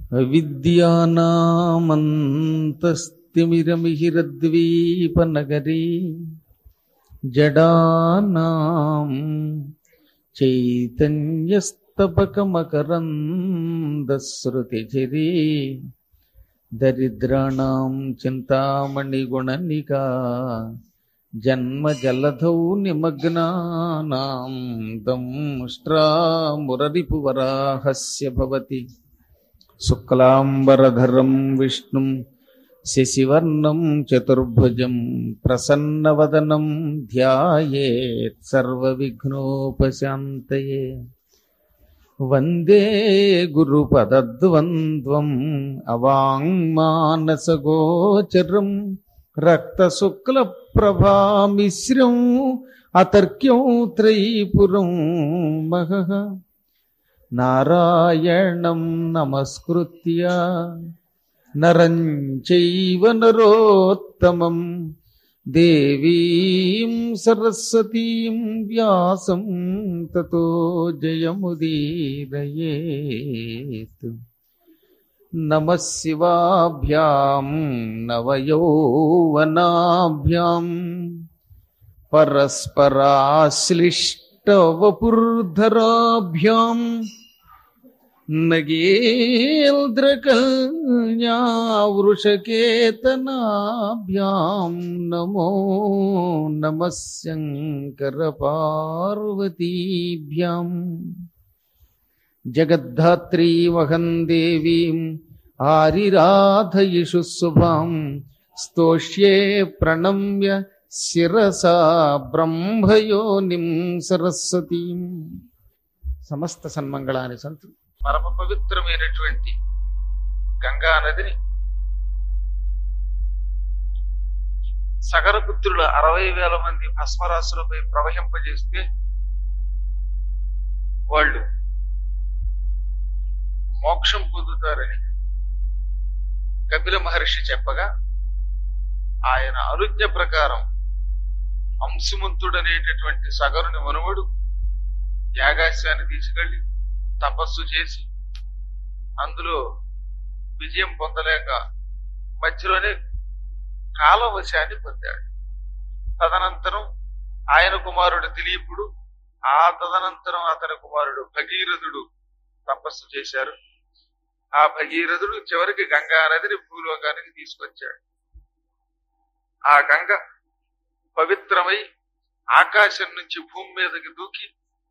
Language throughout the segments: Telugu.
అవిద్యానామంతస్తిమిరమిహిరద్వీపనగరీ జడానాం చైతన్యస్తపకమకరందశ్రుతిచిరీ దరిద్రాణం చింతామణిగుణనికా జన్మజలధౌ నిమగ్నానాం దంష్ట్రామురరిపువరాహస్య భవతి శుక్లాంబరధరం విష్ణుం శశివర్ణం చతుర్భుజం ప్రసన్నవదనం ధ్యాయేత్ సర్వవిఘ్నోపశాంతయే వందే గురుపదద్వంద్వం అవాంగ్మానసగోచరం రక్తశుక్లప్రభామిశ్రం అతర్క్యం త్రైపురం మహః నారాయణం నమస్కృత్య నరం చైవ నరోత్తమం దేవీం సరస్వతీం వ్యాసం తతో జయముదీరయేత్ నమ శివాభ్యాం నవయౌవనాభ్యాం పరస్పరాశ్లిష్టవపుర్ధరాభ్యాం నగేంద్రకల్యావృషకేతనాభ్యాం నమో నమ శంకరపార్వతీభ్యాం జగద్ధాత్రీమహం దేవీం ఆరిరాధయిషు శుభాం స్తోష్యే ప్రణమ్య శిరసా బ్రహ్మయోనిం సరస్వతీం సమస్త సన్మంగళాన్ని సంతు పరమ పవిత్రమైనటువంటి గంగా నదిని సగరపుత్రుల అరవై వేల మంది భస్మరాశులపై ప్రవహింపజేస్తే వాళ్ళు మోక్షం పొందుతారని కపిల మహర్షి చెప్పగా ఆయన అనుజ్ఞ ప్రకారం అంశుమంతుడనేటటువంటి సగరుని మనువడు యాగాశ్వాన్ని తీసుకెళ్లి తపస్సు చేసి అందులో విజయం పొందలేక మధ్యలోనే కాలవశాన్ని పొందాడు తదనంతరం ఆయన కుమారుడు దిలీపుడు ఆ తదనంతరం అతని కుమారుడు భగీరథుడు తపస్సు చేశారు ఆ భగీరథుడు చివరికి గంగా నదిని భూలోకానికి తీసుకొచ్చాడు ఆ గంగ పవిత్రమై ఆకాశం నుంచి భూమి మీదకి దూకి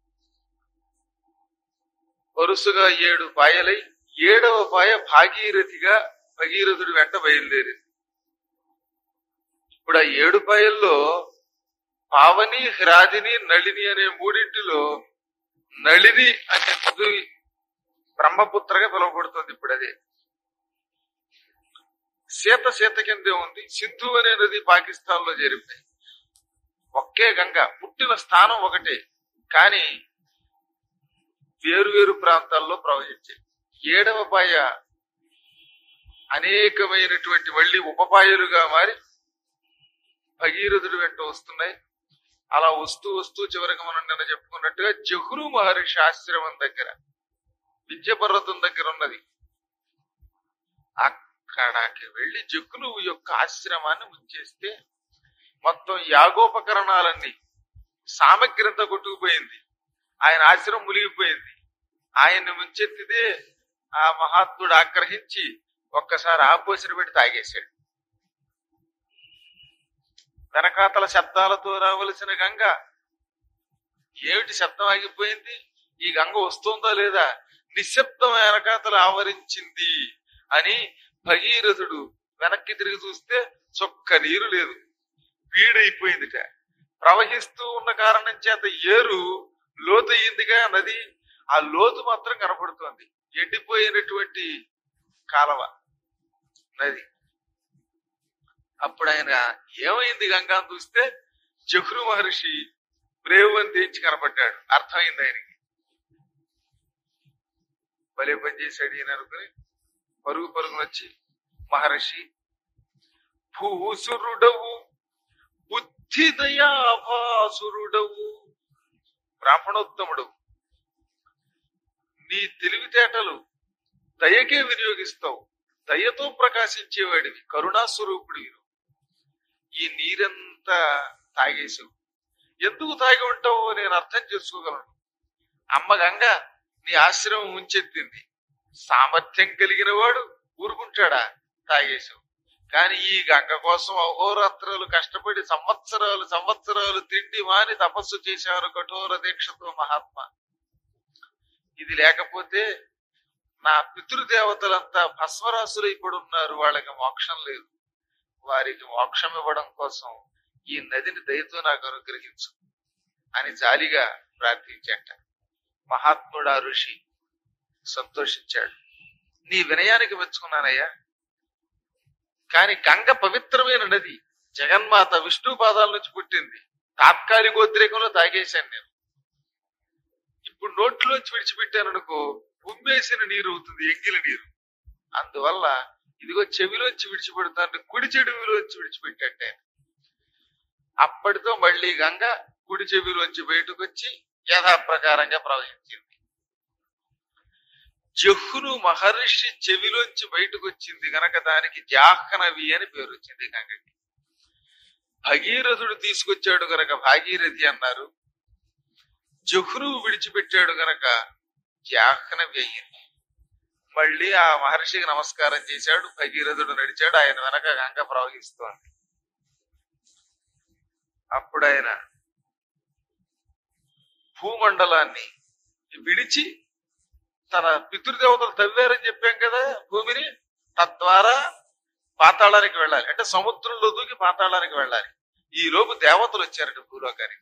వరుసగా ఏడు పాయలై ఏడవ పాయ భాగీరథిగా భగీరథుడి వెంట బయలుదేరింది ఇప్పుడు ఆ ఏడు పాయల్లో పావని హ్రాదిని నళిని అనే మూడింటిలో నళిని అనే పదవి బ్రహ్మపుత్రగా పిలువబడుతుంది ఇప్పుడు అదే సీత సీత కిందే ఉంది సింధు అనే నది పాకిస్తాన్ లో జరిపాయి ఒకే గంగ పుట్టిన స్థానం ఒకటే కానీ వేరు వేరు ప్రాంతాల్లో ప్రవహించాయి ఏడవ పాయ అనేకమైనటువంటి మళ్ళీ ఉపపాయలుగా మారి భగీరథుడు వెంట వస్తున్నాయి అలా వస్తూ వస్తూ చివరికి మనం నిన్న చెప్పుకున్నట్టుగా జహ్రు మహర్షి ఆశ్రమం దగ్గర విద్య పర్వతం దగ్గర ఉన్నది అక్కడికి వెళ్లి జగ్గులు యొక్క ఆశ్రమాన్ని ముంచేస్తే మొత్తం యాగోపకరణాలన్నీ సామగ్రి అంతా కొట్టుకుపోయింది ఆయన ఆశ్రమం మునిగిపోయింది ఆయన్ని ముంచెత్తితే ఆ మహాత్ముడు ఆగ్రహించి ఒక్కసారి ఆపోసిన పెట్టి తాగేశాడు వెనకాతల శబ్దాలతో రావలసిన గంగ ఏమిటి శబ్దం ఆగిపోయింది ఈ గంగ వస్తుందా లేదా నిశ్శబ్దం వెనకాతల ఆవరించింది అని భగీరథుడు వెనక్కి తిరిగి చూస్తే చొక్క నీరు లేదు వీడైపోయిందిట ప్రవహిస్తూ ఉన్న కారణం చేత ఏరు లోతయ్యిందిగా నది ఆ లోతు మాత్రం కనపడుతోంది ఎండిపోయినటువంటి కాలవ నది అప్పుడు ఆయన ఏమైంది గంగా అని చూస్తే జహ్రు మహర్షి బ్రేవ్ అని తెచ్చి కనపడ్డాడు అర్థమైంది ఆయనకి భలే పని చేశాడు ఈయన అనుకుని పరుగు పరుగున వచ్చి మహర్షి భూసురుడవు బుద్ధి దయాభాసురుడవు బ్రాహ్మణోత్తముడు నీ తెలివితేటలు దయకే వినియోగిస్తావు దయతో ప్రకాశించేవాడివి కరుణాస్వరూపుడివి నువ్వు. ఈ నీరంతా తాగేసావు ఎందుకు తాగి ఉంటావో నేను అర్థం చేసుకోగలను అమ్మ గంగ నీ ఆశ్రమం ఉంచెత్తింది సామర్థ్యం కలిగిన వాడు ఊరుకుంటాడా తాగేశావు కానీ ఈ గంగ కోసం అహోరాత్రాలు కష్టపడి సంవత్సరాలు సంవత్సరాలు తిండి మాని తపస్సు చేశారు కఠోర దీక్షతో మహాత్మ ఇది లేకపోతే నా పితృదేవతలంతా భస్మరాసులు ఇప్పుడు ఉన్నారు వాళ్ళకి మోక్షం లేదు వారికి మోక్షం ఇవ్వడం కోసం ఈ నదిని దయతో నాకు అనుగ్రహించు అని జాలిగా ప్రార్థించాట మహాత్ముడు ఆ ఋషి సంతోషించాడు నీ వినయానికి మెచ్చుకున్నానయ్యా కాని గంగ పవిత్రమైన నది జగన్మాత విష్ణు పాదాల నుంచి పుట్టింది తాత్కాలికోద్రేకంలో తాగేశాను నేను ఇప్పుడు నోట్లోంచి విడిచిపెట్టాను అనుకో ఉమ్మేసిన నీరు అవుతుంది ఎంగిలి నీరు అందువల్ల ఇదిగో చెవిలోంచి విడిచిపెడతాను కుడి చెవిలోంచి విడిచిపెట్టే అప్పటితో మళ్ళీ గంగ కుడి చెవిలోంచి బయటకు వచ్చి యథాప్రకారంగా ప్రవహించింది జహ్ను మహర్షి చెవిలోంచి బయటకు వచ్చింది గనక దానికి జాహ్నవి అని పేరు వచ్చింది గంగకి భగీరథుడు తీసుకొచ్చాడు గనక భాగీరథి అన్నారు జహ్నువు విడిచిపెట్టాడు గనక జాహ్నవి అయ్యింది మళ్ళీ ఆ మహర్షికి నమస్కారం చేశాడు భగీరథుడు నడిచాడు ఆయన వెనక గంగ ప్రవహిస్తోంది అప్పుడు ఆయన భూమండలాన్ని విడిచి తన పితృదేవతలు తవ్వారని చెప్పాం కదా భూమిని తద్వారా పాతాళానికి వెళ్ళాలి అంటే సముద్రంలో దూకి పాతాళానికి వెళ్ళాలి ఈ లోపు దేవతలు వచ్చారట భూలోకానికి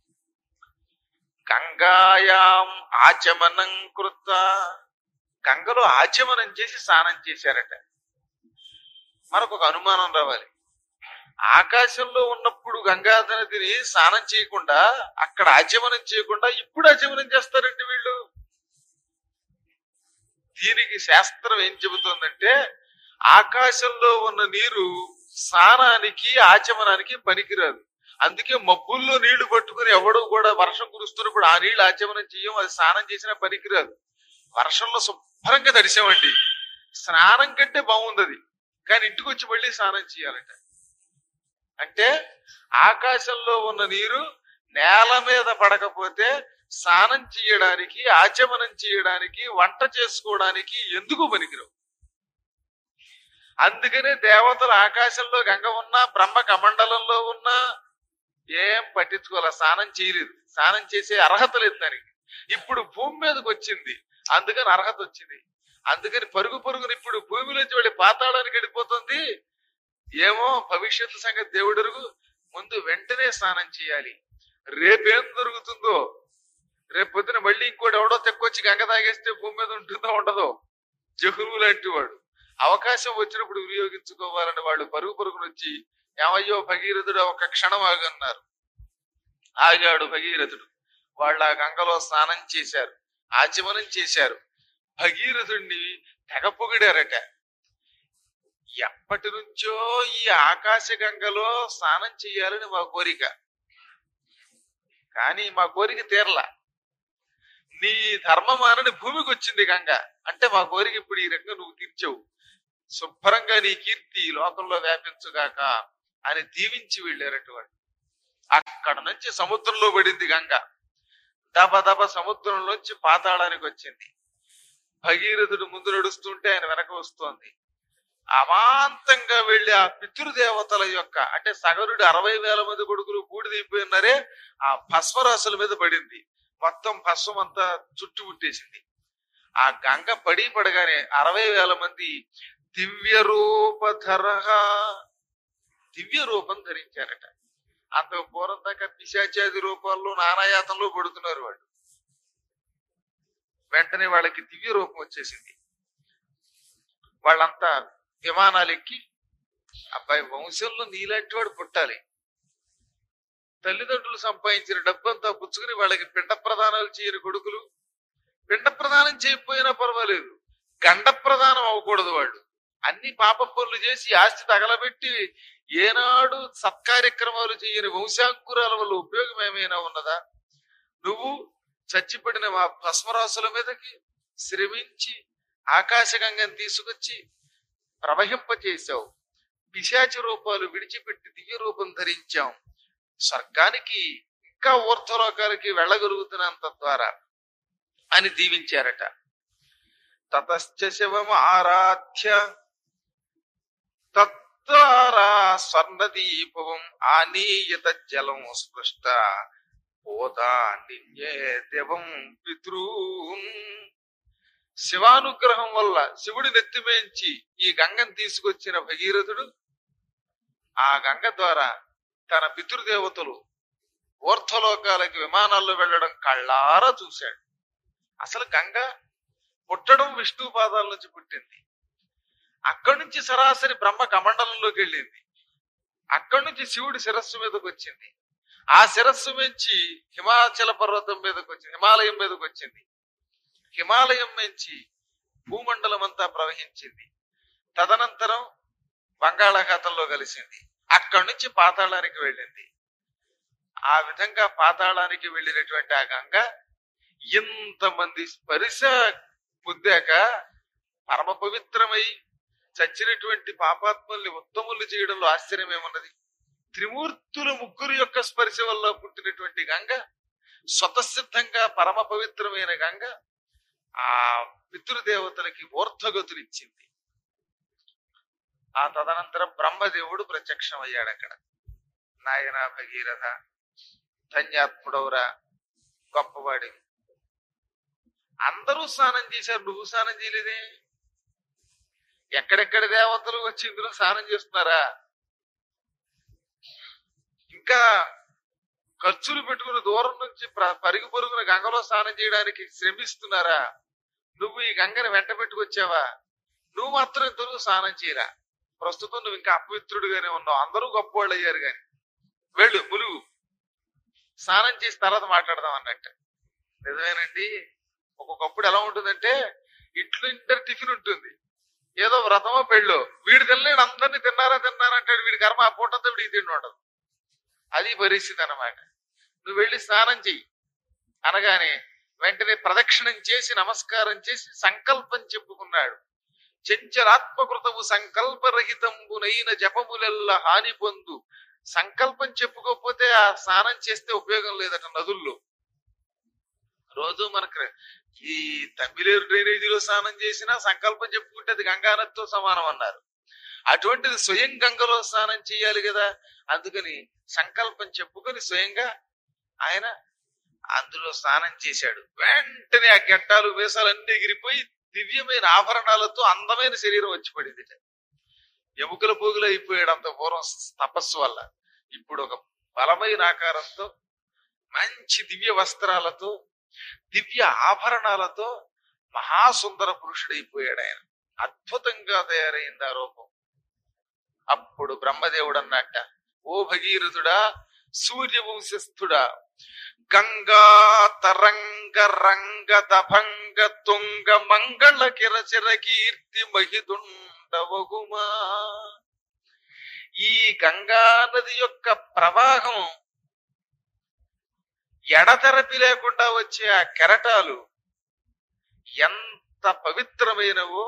గంగాయాం ఆచమనం కృత గంగలో ఆచమనం చేసి స్నానం చేశారట మనకు ఒక అనుమానం రావాలి ఆకాశంలో ఉన్నప్పుడు గంగాధర నదిని స్నానం చేయకుండా అక్కడ ఆచమనం చేయకుండా ఇప్పుడు ఆచమనం చేస్తారండి వీళ్ళు దీనికి శాస్త్రం ఏం చెబుతోందంటే ఆకాశంలో ఉన్న నీరు స్నానానికి ఆచమనానికి పనికిరాదు అందుకే మబ్బుల్లో నీళ్లు పట్టుకుని ఎవడు కూడా వర్షం కురుస్తున్నప్పుడు ఆ నీళ్లు ఆచమనం చెయ్యం అది స్నానం చేసినా పనికిరాదు వర్షంలో శుభ్రంగా తడిసామండి స్నానం కంటే బాగుంది అది కానీ ఇంటికి వచ్చి మళ్ళీ స్నానం చేయాలట అంటే ఆకాశంలో ఉన్న నీరు నేల మీద పడకపోతే స్నానం చేయడానికి ఆచమనం చేయడానికి వంట చేసుకోవడానికి ఎందుకు పనికిరావు అందుకనే దేవతలు ఆకాశంలో గంగ ఉన్నా బ్రహ్మ కమండలంలో ఉన్నా ఏం పట్టించుకోలే స్నానం చేయలేదు స్నానం చేసే అర్హత లేదు దానికి ఇప్పుడు భూమి మీదకి వచ్చింది అందుకని అర్హత వచ్చింది అందుకని పరుగు పరుగుని ఇప్పుడు భూమిలోంచి వెళ్ళి పాతాళానికి వెళ్ళిపోతుంది ఏమో భవిష్యత్తు సంగతి దేవుడరుగు ముందు వెంటనే స్నానం చేయాలి రేపేం దొరుకుతుందో రేపు పొద్దున మళ్ళీ ఇంకోటి ఎవడో తెక్కొచ్చి గంగ తాగేస్తే భూమి మీద ఉంటుందో ఉండదో జహురు లాంటి వాడు అవకాశం వచ్చినప్పుడు వినియోగించుకోవాలని వాళ్ళు పరుగు పరుగును వచ్చి ఏమయ్యో భగీరథుడు ఒక క్షణం ఆగన్నారు ఆగాడు భగీరథుడు వాళ్ళ ఆ గంగలో స్నానం చేశారు ఆచమనం చేశారు భగీరథుడిని తెగ పొగిడారట ఎప్పటి నుంచో ఈ ఆకాశ గంగలో స్నానం చేయాలని మా కోరిక కానీ మా కోరిక తీరలా నీ ధర్మమానని భూమికి వచ్చింది గంగ అంటే మా కోరిక ఇప్పుడు ఈ రకంగా నువ్వు తీర్చావు శుభ్రంగా నీ కీర్తి ఈ లోకంలో వ్యాపించుగాక అని దీవించి వెళ్ళారటువంటి అక్కడ నుంచి సముద్రంలో పడింది గంగ దబ దబ సముద్రంలోంచి పాతాళానికి వచ్చింది భగీరథుడు ముందు నడుస్తుంటే ఆయన వెనక వస్తోంది అమాంతంగా వెళ్లి ఆ పితృదేవతల యొక్క అంటే సగరుడి అరవై వేల మంది కొడుకులు బూడిదైపోయినారే ఆ భస్మరాశుల మీద పడింది మొత్తం భస్మం అంతా చుట్టుముట్టేసింది ఆ గంగ పడి పడగానే అరవై వేల మంది దివ్య రూపధర దివ్య రూపం ధరించారట అంతకు పూర్వం దాకా పిశాచాది రూపాల్లో నానాయాతంలో పడుతున్నారు వాళ్ళు వెంటనే వాళ్ళకి దివ్య రూపం వచ్చేసింది వాళ్ళంతా విమానాలు ఎక్కి అబ్బాయి వంశంలో నీలాంటి వాడు పుట్టాలి తల్లిదండ్రులు సంపాదించిన డబ్బంతా పుచ్చుకుని వాళ్ళకి పిండ ప్రదానాలు చేయని కొడుకులు పిండ ప్రదానం చేయకపోయినా పర్వాలేదు గండ ప్రదానం అవ్వకూడదు వాళ్ళు అన్ని పాప పనులు చేసి ఆస్తి తగలబెట్టి ఏనాడు సత్కార్యక్రమాలు చేయని వంశాంకురాల వల్ల ఉపయోగం ఏమైనా ఉన్నదా నువ్వు చచ్చిపడిన మా భస్మరాసుల మీదకి శ్రమించి ఆకాశగంగని తీసుకొచ్చి ప్రవహింపచేశావు పిశాచి రూపాలు విడిచిపెట్టి దివ్య రూపం ధరించాం స్వర్గానికి ఇంకా ఊర్ధ్వలోకాలకి వెళ్ళగలుగుతున్నంత ద్వారా అని దీవించారట తతశ్చ శివం ఆరాధ్య తత్వారా స్వర్ణదీపవం ఆనీయత జలం స్పృష్ట పోదా నిన్యే దేవం పితృన్ శివానుగ్రహం వల్ల శివుడి నెత్తిమేంచి ఈ గంగను తీసుకొచ్చిన భగీరథుడు ఆ గంగ ద్వారా తన పితృదేవతలు ఊర్ధ్వలోకాలకి విమానాల్లో వెళ్ళడం కళ్ళారా చూశాడు అసలు గంగ పుట్టడం విష్ణు పాదాల నుంచి పుట్టింది అక్కడి నుంచి సరాసరి బ్రహ్మ కమండలంలోకి వెళ్ళింది అక్కడి నుంచి శివుడి శిరస్సు మీదకి వచ్చింది ఆ శిరస్సు నుంచి హిమాచల పర్వతం మీదకి వచ్చింది హిమాలయం మీదకి వచ్చింది హిమాలయం నుంచి భూమండలం అంతా ప్రవహించింది తదనంతరం బంగాళాఖాతంలో కలిసింది అక్కడి నుంచి పాతాళానికి వెళ్ళింది ఆ విధంగా పాతాళానికి వెళ్ళినటువంటి ఆ గంగ ఇంతమంది స్పర్శ పొందాక పరమ పవిత్రమై చచ్చినటువంటి పాపాత్మల్ని ఉత్తములు చేయడంలో ఆశ్చర్యం ఏమున్నది త్రిమూర్తుల ముగ్గురు యొక్క స్పర్శ వల్ల పుట్టినటువంటి గంగ స్వతసిద్ధంగా పరమ పవిత్రమైన గంగ ఆ పితృదేవతలకి ఊర్ధ్వగతులు ఇచ్చింది ఆ తదనంతరం బ్రహ్మదేవుడు ప్రత్యక్షమయ్యాడు అక్కడ నాయన భగీరథ ధన్యాత్ముడవురా గొప్పవాడివి అందరూ స్నానం చేశారు నువ్వు స్నానం చేయలేదే ఎక్కడెక్కడ దేవతలు వచ్చి ఇందులో స్నానం చేస్తున్నారా ఇంకా ఖర్చులు పెట్టుకుని దూరం నుంచి ప్ర- పరుగు పరుగున గంగలో స్నానం చేయడానికి శ్రమిస్తున్నారా నువ్వు ఈ గంగని వెంట పెట్టుకొచ్చావా నువ్వు మాత్రం ఇంతవరకు స్నానం చేయరా ప్రస్తుతం నువ్వు ఇంకా అపవిత్రుడుగానే ఉన్నావు అందరూ గొప్పవాళ్ళు అయ్యారు గాని వెళ్ళు ములుగు స్నానం చేసి తర్వాత మాట్లాడదాం అన్నట్టు నిజమేనండి ఒక్కొక్కప్పుడు ఎలా ఉంటుందంటే ఇట్లు ఇంటర్ టిఫిన్ ఉంటుంది ఏదో వ్రతమో పెళ్ళో వీడు తినలేడు అందరినీ తిన్నారా తిన్నారా అంటాడు వీడి కర్మ ఆ పూటంతా వీడికి తిండి ఉండదు అది పరిస్థితి అన్నమాట నువ్వు వెళ్ళి స్నానం చెయ్యి అనగానే వెంటనే ప్రదక్షిణం చేసి నమస్కారం చేసి సంకల్పం చెప్పుకున్నాడు చెంచలాత్మకృతము సంకల్పరహితంబునైన జపములెల్ల హాని పొందు సంకల్పం చెప్పుకోకపోతే ఆ స్నానం చేస్తే ఉపయోగం లేదట నదుల్లో రోజు మనకు ఈ తమిళేరు డ్రైనేజీలో స్నానం చేసినా సంకల్పం చెప్పుకుంటే అది గంగానదితో సమానం అన్నారు అటువంటిది స్వయం గంగలో స్నానం చేయాలి కదా అందుకని సంకల్పం చెప్పుకొని స్వయంగా ఆయన అందులో స్నానం చేశాడు వెంటనే ఆ గెట్టాలు వేసాలన్నీ ఎగిరిపోయి దివ్యమైన ఆభరణాలతో అందమైన శరీరం వచ్చి పడింది ఎముకల పోగులు అయిపోయాడు అంత పూర్వం తపస్సు వల్ల ఇప్పుడు ఒక బలమైన ఆకారంతో మంచి దివ్య వస్త్రాలతో దివ్య ఆభరణాలతో మహాసుందర పురుషుడైపోయాడు ఆయన అద్భుతంగా తయారైంది ఆ రూపం అప్పుడు బ్రహ్మదేవుడు అన్నట్ట ఓ భగీరథుడా సూర్యవంశస్థుడా గంగా తరంగ రంగ దభంగ తుంగ మంగళ కిరచిర కీర్తి మహిదుండవగుమా ఈ గంగా నది యొక్క ప్రవాహం ఎడతెరపి లేకుండా వచ్చే ఆ కెరటాలు ఎంత పవిత్రమైనవో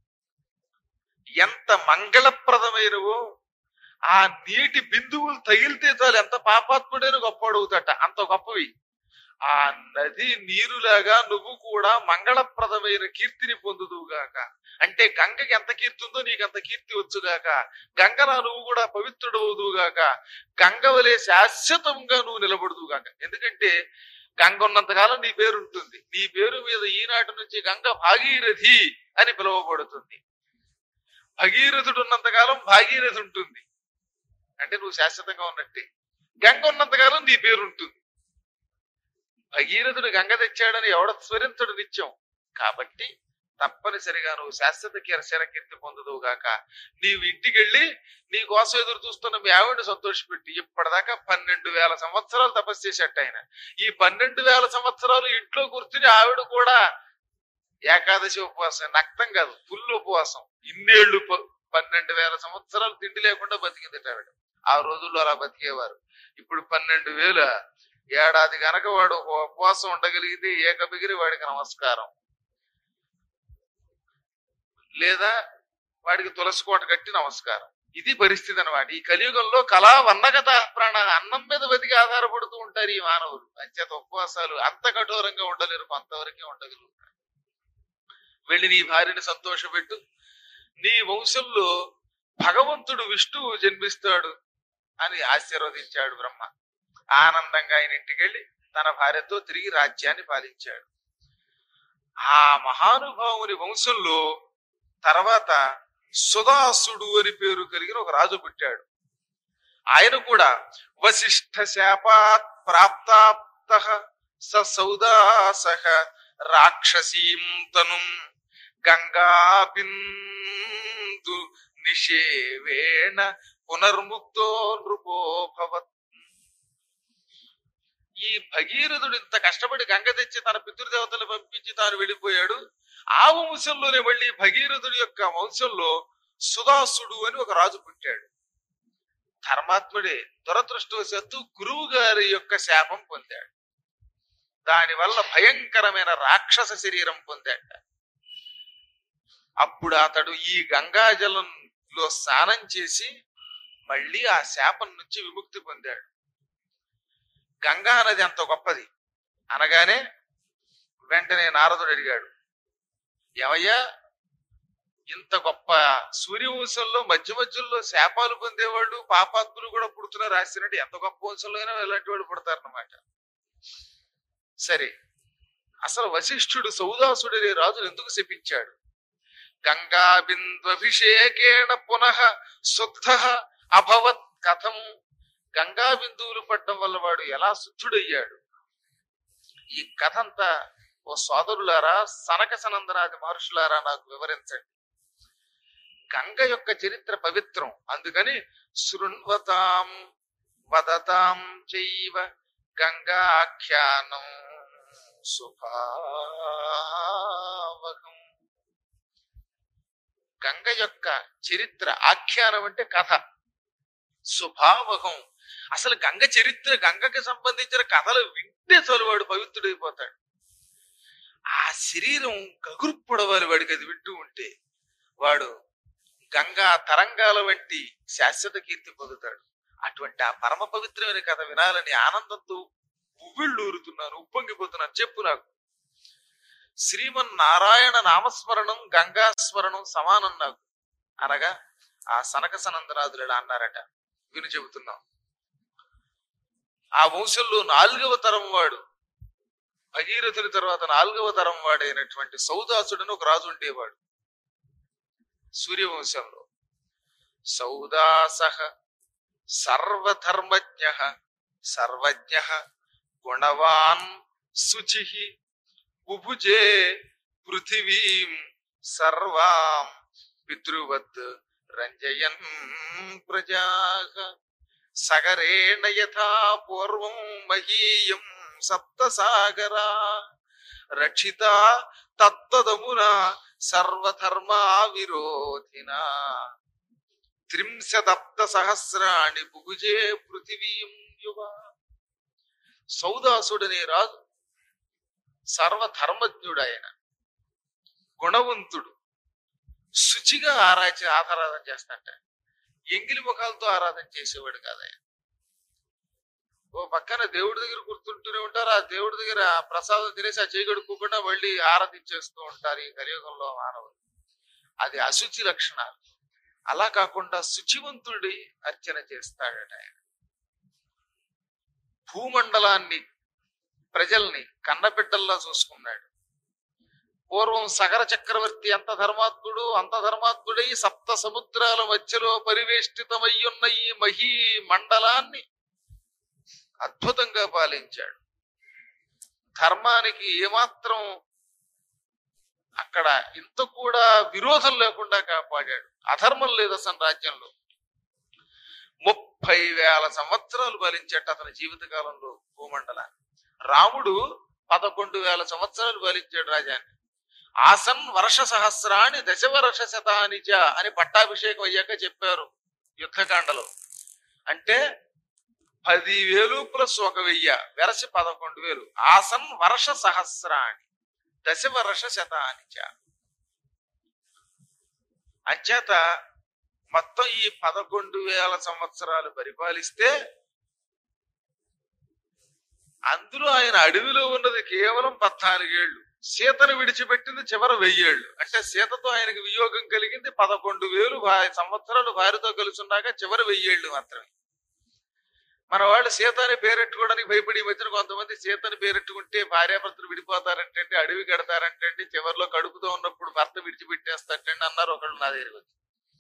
ఎంత మంగళప్రదమైనవో ఆ నీటి బిందువులు తగిలితే చాలు ఎంత పాపాత్ముడైన గొప్పడవుతట అంత గొప్పవి ఆ నది నీరులాగా నువ్వు కూడా మంగళప్రదమైన కీర్తిని పొందుదువుగాక అంటే గంగకి ఎంత కీర్తి ఉందో నీకు అంత కీర్తి వచ్చుగాక గంగనా నువ్వు కూడా పవిత్రుడవుదువుగాక గంగ వలె శాశ్వతంగా నువ్వు నిలబడుదువుగాక ఎందుకంటే గంగ ఉన్నంతకాలం నీ పేరు ఉంటుంది నీ పేరు మీద ఈనాటి నుంచి గంగ భాగీరథి అని పిలువబడుతుంది భగీరథుడు ఉన్నంతకాలం భాగీరథి ఉంటుంది అంటే నువ్వు శాశ్వతంగా ఉన్నట్టే గంగ ఉన్నంతకాలం నీ పేరు ఉంటుంది భగీరథుడు గంగ తెచ్చాడని ఎవడ స్మరించడు నిత్యం కాబట్టి తప్పనిసరిగా నువ్వు శాశ్వత శరకీర్తి పొందుదువు గాక నీవు ఇంటికి వెళ్ళి నీ కోసం ఎదురు చూస్తున్న మీ ఆవిడని సంతోషపెట్టి ఇప్పటిదాకా పన్నెండు వేల సంవత్సరాలు తపస్సు చేసేట ఆయన ఈ పన్నెండు వేల సంవత్సరాలు ఇంట్లో కూర్చుని ఆవిడ కూడా ఏకాదశి ఉపవాసం నక్తం కాదు ఫుల్ ఉపవాసం ఇన్నేళ్లు ప- పన్నెండు వేల సంవత్సరాలు తిండి లేకుండా బతికింది ఆవిడ ఆ రోజుల్లో అలా బతికేవారు ఇప్పుడు పన్నెండు వేల ఏడాది గనక వాడు ఉపవాసం ఉండగలిగితే ఏకబిగిరి వాడికి నమస్కారం లేదా వాడికి తులసి కోట కట్టి నమస్కారం ఇది పరిస్థితి అన్నమాట ఈ కలియుగంలో కళా వన్నగత ప్రాణ అన్నం మీద బతికి ఆధారపడుతూ ఉంటారు ఈ మానవులు అంచేత ఉపవాసాలు అంత కఠోరంగా ఉండలేరు కొంతవరకే ఉండగలుగుతారు వెళ్ళి నీ భార్యని సంతోషపెట్టు నీ వంశంలో భగవంతుడు విష్ణువు జన్మిస్తాడు అని ఆశీర్వదించాడు బ్రహ్మ ఆనందంగా ఆయన ఇంటికెళ్ళి తన భార్యతో తిరిగి రాజ్యాన్ని పాలించాడు ఆ మహానుభావుని వంశంలో తర్వాత సుదాసుడు అని పేరు కలిగిన ఒక రాజు పుట్టాడు ఆయన కూడా వశిష్ఠ శాపాత్ ప్రాప్తాప్త స సౌదాసహ రాక్షసీం తను గంగాబిందు నిషేవేణ పునర్ముక్తో నృపోభవత్ ఈ భగీరథుడు ఇంత కష్టపడి గంగ తెచ్చి తన పితృదేవతలు పంపించి తాను వెళ్ళిపోయాడు ఆ వంశంలోనే మళ్ళీ భగీరథుడి యొక్క వంశంలో సుదాసుడు అని ఒక రాజు పుట్టాడు ధర్మాత్ముడే దురదృష్టవశాత్తు గురువు గారి యొక్క శాపం పొందాడు దానివల్ల భయంకరమైన రాక్షస శరీరం పొందాడు అప్పుడు అతడు ఈ గంగాజలంలో స్నానం చేసి మళ్ళీ ఆ శాపం నుంచి విముక్తి పొందాడు గంగా నది అంత గొప్పది అనగానే వెంటనే నారదుడు అడిగాడు ఏమయ్యా ఇంత గొప్ప సూర్యవంశంలో మధ్య మధ్యలో శాపాలు పొందేవాళ్ళు పాపాత్ములు కూడా పుడుతున్నారు రాసినట్టు ఎంత గొప్ప వంశంలో అయినా ఇలాంటి వాళ్ళు పుడతారన్నమాట సరే అసలు వశిష్ఠుడు సౌదాసుడు అనే రాజును ఎందుకు శపించాడు గంగా బిందుభిషేకేణ పునః శుద్ధ అభవత్ కథం గంగా బిందువులు పడ్డం వల్ల వాడు ఎలా శుద్ధుడయ్యాడు ఈ కథ అంతా ఓ సోదరులారా సనక సనందనాది మహర్షులారా నాకు వివరించండి గంగ యొక్క చరిత్ర పవిత్రం అందుకని శృణ్వతాం వదతాం చైవ గంగాఖ్యానం శుభావహం గంగ యొక్క చరిత్ర ఆఖ్యానం అంటే కథ శుభావహం అసలు గంగ చరిత్ర గంగకి సంబంధించిన కథలు వింటే చాలు వాడు పవిత్రుడైపోతాడు ఆ శరీరం గగుర్పొడవాలి వాడికి అది వింటూ ఉంటే వాడు గంగా తరంగాల వంటి శాశ్వత కీర్తి పొందుతాడు అటువంటి ఆ పరమ పవిత్రమైన కథ వినాలని ఆనందంతో ఉవ్విళ్ళు ఊరుతున్నాను ఉప్పొంగిపోతున్నాను చెప్పు నాకు శ్రీమన్ నారాయణ నామస్మరణం గంగా స్మరణం సమానం నాకు అనగా ఆ సనక సనందనాథులు ఇలా అన్నారట విని చెబుతున్నాం ఆ వంశంలో నాలుగవ తరం వాడు భగీరథుని తర్వాత నాలుగవ తరం వాడైనటువంటి సౌదాసుడని ఒక రాజు ఉండేవాడు సూర్యవంశంలో సౌదాస సర్వధర్మజ్ఞ సర్వజ్ఞ గుణవాన్ శుచి బుభుజే పృథివీం సర్వాం పితృవత్ రంజయన్ ప్రజా సగరేణ యథా పూర్వం మహీయం సప్తసాగరా రక్షిత తత్తదమున సర్వధర్మా విరోధిన త్రింశదప్త సహస్రాణి బుగుజే పృథివీం యువ సౌదాసుడనే రాజు సర్వధర్మజ్ఞుడు ఆయన గుణవంతుడు శుచిగా ఆరాచి ఆరాధన చేస్తాట ఎంగిలి ముఖాలతో ఆరాధన చేసేవాడు కాదు ఆయన ఓ పక్కన దేవుడి దగ్గర గుర్తుంటూనే ఉంటారు ఆ దేవుడి దగ్గర ఆ ప్రసాదం తినేసి ఆ చేయగడుకోకుండా మళ్ళీ ఆరాధించేస్తూ ఉంటారు ఈ కలియుగంలో మానవులు అది అశుచి లక్షణాలు అలా కాకుండా శుచివంతుడి అర్చన చేస్తాడట ఆయన భూమండలాన్ని ప్రజల్ని కన్నబిడ్డల్లా చూసుకున్నాడు పూర్వం సగర చక్రవర్తి అంత ధర్మాత్ముడు అంత ధర్మాత్ముడై సప్త సముద్రాల మధ్యలో పరివేష్టితమయ్యున్న ఈ మహీ మండలాన్ని అద్భుతంగా పాలించాడు ధర్మానికి ఏమాత్రం అక్కడ ఇంత కూడా విరోధం లేకుండా కాపాడాడు అధర్మం లేదు అసలు రాజ్యంలో ముప్పై వేల సంవత్సరాలు పాలించాట అతని జీవిత కాలంలో భూమండలాన్ని రాముడు పదకొండు వేల సంవత్సరాలు పాలించాడు రాజాన్ని ఆసన్ వర్ష సహస్రాన్ని దశవర్ష శతానిచ అని పట్టాభిషేకం అయ్యాక చెప్పారు యుద్ధకాండలో అంటే పదివేలు ప్లస్ ఒక వెయ్యి వెరసి పదకొండు వేలు ఆసన్ వర్ష సహస్రాణి దశవర్ష శతానిచ అంచేత మొత్తం ఈ పదకొండు వేల సంవత్సరాలు పరిపాలిస్తే అందులో ఆయన అడవిలో ఉన్నది కేవలం పద్నాలుగేళ్లు సీతను విడిచిపెట్టింది చివర వెయ్యేళ్లు అంటే సీతతో ఆయనకి వియోగం కలిగింది పదకొండు వేలు భా- సంవత్సరాలు భార్యతో కలిసి ఉన్నాక చివరి వెయ్యేళ్లు మాత్రమే మన వాళ్ళు సీత అని పేరెట్టుకోవడానికి భయపడి ఈ మధ్యన కొంతమంది సీతని పేరెట్టుకుంటే భార్యాభర్తలు విడిపోతారంటే అడవి కడతారంటే చివరిలో కడుపుతో ఉన్నప్పుడు భర్త విడిచిపెట్టేస్తారంటే అన్నారు ఒకళ్ళు నా దగ్గరికి వచ్చి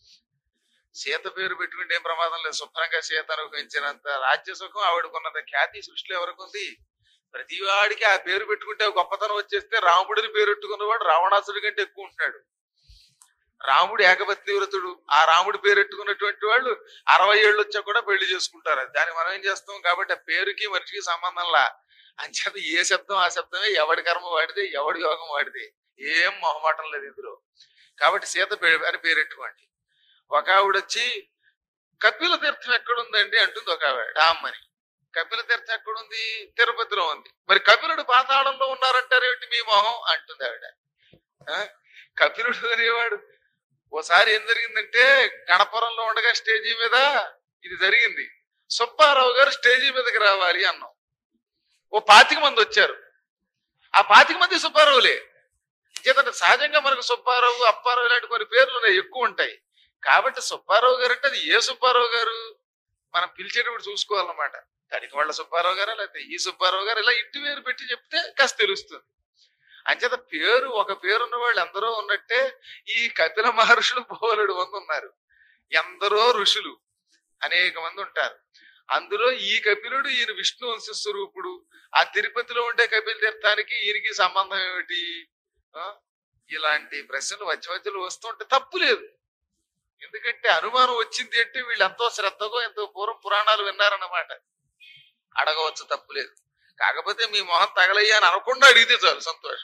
సీత పేరు పెట్టుకుంటే ఏం ప్రమాదం లేదు శుభ్రంగా సీత అనుభవించినంత రాజ్య సుఖం ఆవిడకున్నంత ఖ్యాతి సృష్టిలో ఎవరికి ఉంది ప్రతి వాడికి ఆ పేరు పెట్టుకుంటే ఒక గొప్పతనం వచ్చేస్తే రాముడిని పేరు పెట్టుకున్నవాడు రావణాసుడి కంటే ఎక్కువ ఉంటున్నాడు రాముడు ఏకపత్ని వ్రతుడు ఆ రాముడి పేరెట్టుకున్నటువంటి వాళ్ళు అరవై ఏళ్ళు వచ్చా కూడా పెళ్లి చేసుకుంటారు దాన్ని మనం ఏం చేస్తాం కాబట్టి ఆ పేరుకి మనిషికి సంబంధంలా అంచేత ఏ శబ్దం ఆ శబ్దమే ఎవడి కర్మ వాడితే ఎవడి యోగం వాడితే ఏం మొహమాటం లేదు ఇందులో కాబట్టి సీత పే- అని పేరెట్టుకోండి ఒక ఆవిడ వచ్చి కపిల తీర్థం ఎక్కడుందండి అంటుంది ఒక ఆవిడ అమ్మని కపిల తీర్థం ఎక్కడుంది తిరుపతిలో ఉంది మరి కపిలుడు పాతాళంలో ఉన్నారంటారేమిటి మీ మొహం అంటుంది ఆవిడ ఆ? కపిలుడు అనేవాడు ఓసారి ఏం జరిగిందంటే గణపురంలో ఉండగా స్టేజీ మీద ఇది జరిగింది సుబ్బారావు గారు స్టేజీ మీదకి రావాలి అన్నాం ఓ పాతిక మంది వచ్చారు ఆ పాతిక మంది సుబ్బారావులే చేతంటే సహజంగా మనకు సుబ్బారావు అప్పారావు ఇలాంటి కొన్ని పేర్లు ఉన్నాయి ఎక్కువ ఉంటాయి కాబట్టి సుబ్బారావు గారు అంటే అది ఏ సుబ్బారావు గారు మనం పిలిచేటప్పుడు చూసుకోవాలన్నమాట తడికి వాళ్ళ సుబ్బారావు గారా లేకపోతే ఈ సుబ్బారావు గారు ఇలా ఇంటి పేరు పెట్టి చెప్తే కాస్త తెలుస్తుంది అంచేత పేరు ఒక పేరు ఉన్న వాళ్ళు ఎందరో ఉన్నట్టే ఈ కపిల మహర్షులు బోలెడు మంది ఉన్నారు ఎందరో ఋషులు అనేక మంది ఉంటారు అందులో ఈ కపిలుడు ఈయన విష్ణు వంశ స్వరూపుడు ఆ తిరుపతిలో ఉండే కపిల తీర్థానికి ఈయనకి సంబంధం ఏమిటి ఆ? ఇలాంటి ప్రశ్నలు మధ్య మధ్యలో వస్తుంటే తప్పు లేదు ఎందుకంటే అనుమానం వచ్చింది అంటే వీళ్ళు ఎంతో శ్రద్ధగా ఎంతో పూర్వం పురాణాలు విన్నారన్నమాట అడగవచ్చు తప్పు లేదు కాకపోతే మీ మొహం తగలయ్యా అని అనకుండా అడిగితే చాలు సంతోషం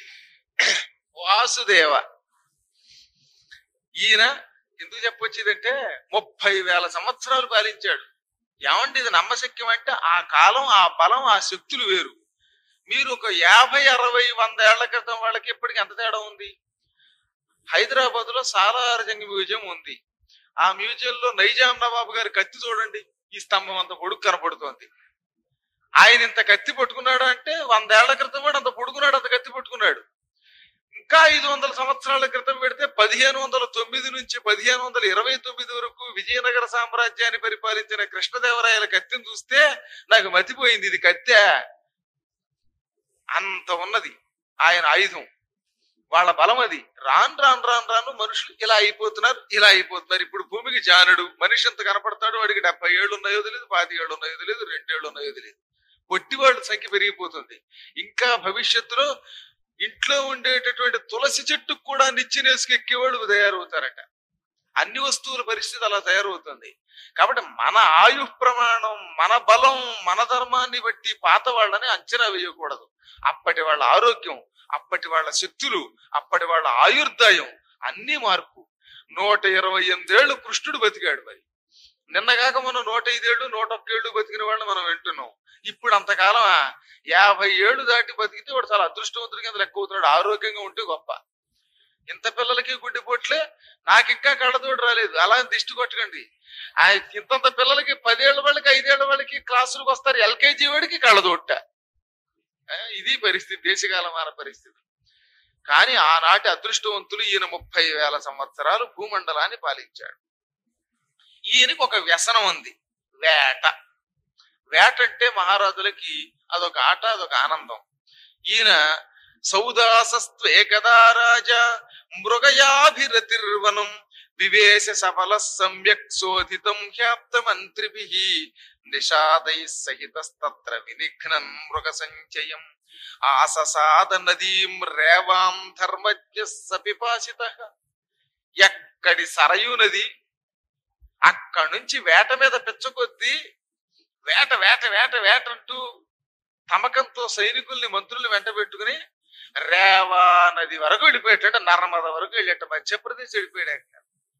వాసుదేవ ఈయన ఎందుకు చెప్పొచ్చేదంటే ముప్పై వేల సంవత్సరాలు పాలించాడు ఏమంటే ఇది నమ్మశక్యం అంటే ఆ కాలం ఆ బలం ఆ శక్తులు వేరు మీరు ఒక యాభై అరవై వంద ఏళ్ల క్రితం వాళ్ళకి ఇప్పటికి ఎంత తేడా ఉంది హైదరాబాద్ లో సాలార్జంగ్ మ్యూజియం ఉంది ఆ మ్యూజియం లో నైజాం నవాబు గారి కత్తి చూడండి ఈ స్తంభం అంత పొడుగు కనపడుతోంది ఆయన ఇంత కత్తి పట్టుకున్నాడు అంటే వందేళ్ల క్రితం వాడు అంత పొడుగున్నాడు అంత కత్తి పట్టుకున్నాడు ఇంకా ఐదు వందల సంవత్సరాల క్రితం పెడితే పదిహేను వందల తొమ్మిది నుంచి పదిహేను వందల ఇరవై తొమ్మిది వరకు విజయనగర సామ్రాజ్యాన్ని పరిపాలించిన కృష్ణదేవరాయల కత్తిని చూస్తే నాకు మతిపోయింది ఇది కత్తె అంత ఉన్నది ఆయన ఆయుధం వాళ్ళ బలం అది రాను రాను రాను రాను మనుషులు ఇలా అయిపోతున్నారు ఇలా అయిపోతున్నారు ఇప్పుడు భూమికి జానుడు మనిషి ఎంత కనపడతాడు వాడికి డెబ్బై ఏళ్ళు ఉన్నాయో తెలియదు పాతి ఏళ్ళు ఉన్నాయో తెలియదు రెండేళ్ళు ఉన్నాయో తెలియదు పొట్టి వాళ్ళ సంఖ్య పెరిగిపోతుంది ఇంకా భవిష్యత్తులో ఇంట్లో ఉండేటటువంటి తులసి చెట్టుకు కూడా నిచ్చినేసుకు ఎక్కేవాళ్ళు తయారవుతారట అన్ని వస్తువుల పరిస్థితి అలా తయారవుతుంది కాబట్టి మన ఆయు ప్రమాణం మన బలం మన ధర్మాన్ని బట్టి పాత వాళ్ళని అంచనా వేయకూడదు అప్పటి వాళ్ళ ఆరోగ్యం అప్పటి వాళ్ళ శక్తులు అప్పటి వాళ్ళ ఆయుర్దాయం అన్ని మార్పు నూట ఇరవై ఎనిమిదేళ్లు కృష్ణుడు బతికాడు మరి నిన్నగాక మనం నూట ఐదేళ్లు నూట ఒక్కేళ్లు బతికిన వాళ్ళని మనం వింటున్నాం ఇప్పుడు అంతకాలం యాభై ఏళ్ళు దాటి బతికితే వాడు చాలా అదృష్టవంతుడి కింద లెక్క అవుతున్నాడు ఆరోగ్యంగా ఉంటే గొప్ప ఇంత పిల్లలకి గుడ్డిపోట్లే నాకు ఇంకా కళ్ళతోడు రాలేదు అలా అని దిష్టి కొట్టకండి ఆ ఇంతంత పిల్లలకి పదేళ్ల వాళ్ళకి ఐదేళ్ల వాళ్ళకి క్లాసులకు వస్తారు ఎల్కేజీ వాడికి కళ్ళతోట ఆ, ఇది పరిస్థితి దేశకాలమాన పరిస్థితి కానీ ఆనాటి అదృష్టవంతులు ఈయన ముప్పై వేల సంవత్సరాలు భూమండలాన్ని పాలించాడు ఈయనకి ఒక వ్యసనం ఉంది వేట వేట అంటే మహారాజులకి అదొక ఆట అదొక ఆనందం ఈయన సౌదాసస్త్వేకదా రాజా మృగయాభిరతిర్వనం వివేశ సఫల సమ్యక్ శోధితం హ్యాప్త మంత్రిభి నిషాదై సహితస్తత్ర వినిఘ్నం మృగ సంచయం ఆససాద నదీం రేవాం ధర్మజ్ఞ సపిపాసిత ఎక్కడి సరయు నది అక్కడి నుంచి వేట మీద పెచ్చకొద్ది వేట వేట వేట వేట అంటూ తమకంతో సైనికుల్ని మంత్రుల్ని వెంట పెట్టుకుని రేవా నది వరకు వెళ్ళిపోయేట నర్మద వరకు వెళ్ళేట మధ్యప్రదేశ్ వెళ్ళిపోయాడు ఆయన.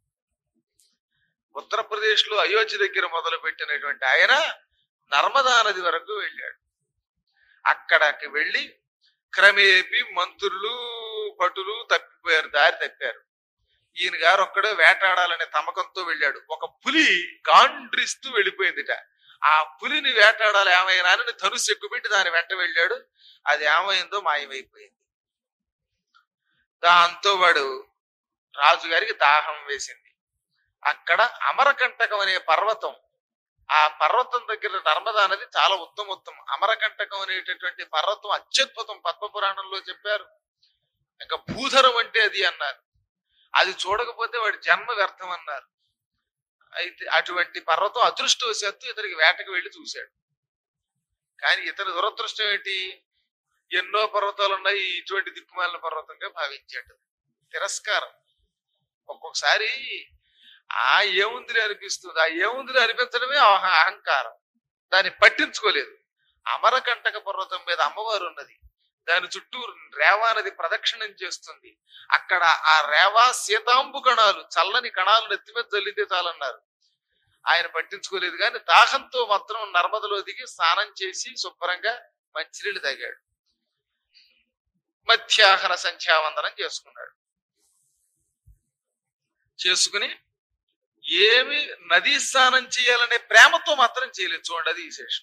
ఉత్తరప్రదేశ్ లో అయోధ్య దగ్గర మొదలు పెట్టినటువంటి ఆయన నర్మదా నది వరకు వెళ్ళాడు అక్కడికి వెళ్ళి క్రమేపీ మంత్రులు భటులు తప్పిపోయారు దారి తప్పారు ఈయన గారు ఒక్కడే వేటాడాలనే తమకంతో వెళ్ళాడు ఒక పులి గాండ్రిస్తూ వెళ్ళిపోయిందిట ఆ పులిని వేటాడాలి ఏమైనా అని ధనుసు ఎక్కుపెట్టి దాని వెంట వెళ్ళాడు అది ఏమైందో మాయమైపోయింది దాంతో వాడు రాజుగారికి దాహం వేసింది అక్కడ అమరకంటకం అనే పర్వతం ఆ పర్వతం దగ్గర నర్మదా నది చాలా ఉత్తమోత్తం అమరకంటకం అనేటటువంటి పర్వతం అత్యద్భుతం పద్మపురాణంలో చెప్పారు ఇంకా భూధరం అంటే అది అన్నారు అది చూడకపోతే వాడి జన్మ వ్యర్థం అన్నారు అయితే అటువంటి పర్వతం అదృష్టవశాత్తు ఇతనికి వేటకు వెళ్ళి చూశాడు కానీ ఇతని దురదృష్టం ఏంటి ఎన్నో పర్వతాలు ఉన్నాయి ఇటువంటి దిక్కుమాలిన పర్వతంగా భావించాడు తిరస్కారం ఒక్కొక్కసారి ఆ ఏముందిలే అనిపిస్తుంది ఆ ఏముందిలే అనిపించడమే అహ- అహంకారం దాన్ని పట్టించుకోలేదు అమరకంటక పర్వతం మీద అమ్మవారు ఉన్నది దాని చుట్టూ రేవా నది ప్రదక్షిణం చేస్తుంది అక్కడ ఆ రేవా సీతాంబు కణాలు చల్లని కణాలు నెత్తి మీద చల్లితే చాలన్నారు ఆయన పట్టించుకోలేదు కానీ దాహంతో మాత్రం నర్మదలో దిగి స్నానం చేసి శుభ్రంగా మంచినీళ్ళు తాగాడు మధ్యాహ్న సంధ్యావందనం చేసుకున్నాడు చేసుకుని ఏమి నదీ స్నానం చేయాలనే ప్రేమతో మాత్రం చేయలేదు చూడండి అది విశేషం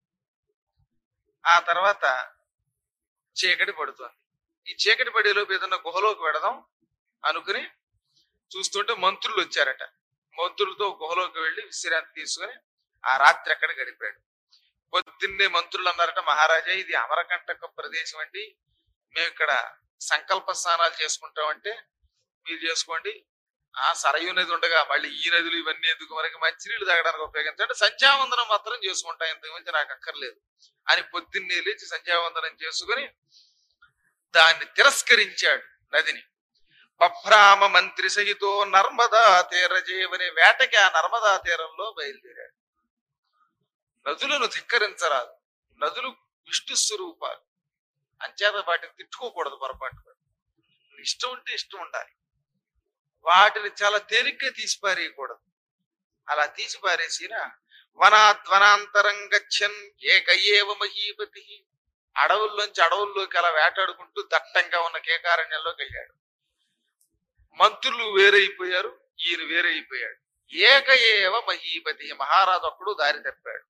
ఆ తర్వాత చీకటి పడుతుంది ఈ చీకటి పడేలోపు ఏదన్నా గుహలోకి పెడదాం అనుకుని చూస్తుంటే మంత్రులు వచ్చారట మంత్రులతో గుహలోకి వెళ్ళి విశ్రాంతి తీసుకుని ఆ రాత్రి అక్కడ గడిపాడు పొద్దున్నే మంత్రులు అన్నారట మహారాజా ఇది అమరకంటక ప్రదేశం అండి మేము ఇక్కడ సంకల్ప స్నానాలు చేసుకుంటామంటే మీరు చేసుకోండి ఆ సరయు నది ఉండగా మళ్ళీ ఈ నదులు ఇవన్నీ ఎందుకు మనకి మంచినీళ్ళు తాగడానికి ఉపయోగించండి సంధ్యావందనం మాత్రం చేసుకుంటా ఇంతకు మించి నాకు అక్కర్లేదు అని పొద్దున్నే లేచి సంధ్యావందనం చేసుకుని దాన్ని తిరస్కరించాడు నదిని బభ్రామ మంత్రి సహితో నర్మదా తీరజేవనే వేటకి ఆ నర్మదా తీరంలో బయలుదేరాడు నదులను ధిక్కరించరాదు నదులు విష్ణు స్వరూపాలు అంచేత వాటిని తిట్టుకోకూడదు పొరపాటు కూడా. ఇష్టం ఉంటే ఇష్టం ఉండాలి వాటిని చాలా తేలిగ్గా తీసి పారేయకూడదు అలా తీసి పారేసిన వనాద్వనాంతరం గచ్చన్ ఏకయేవ మహీపతి అడవుల్లోంచి అడవుల్లోకి అలా వేటాడుకుంటూ దట్టంగా ఉన్న కేకారణ్యంలోకి వెళ్ళాడు మంత్రులు వేరైపోయారు ఈయన వేరైపోయాడు ఏకయేవ మహీపతి మహారాజు ఒక్కడు దారి తప్పాడు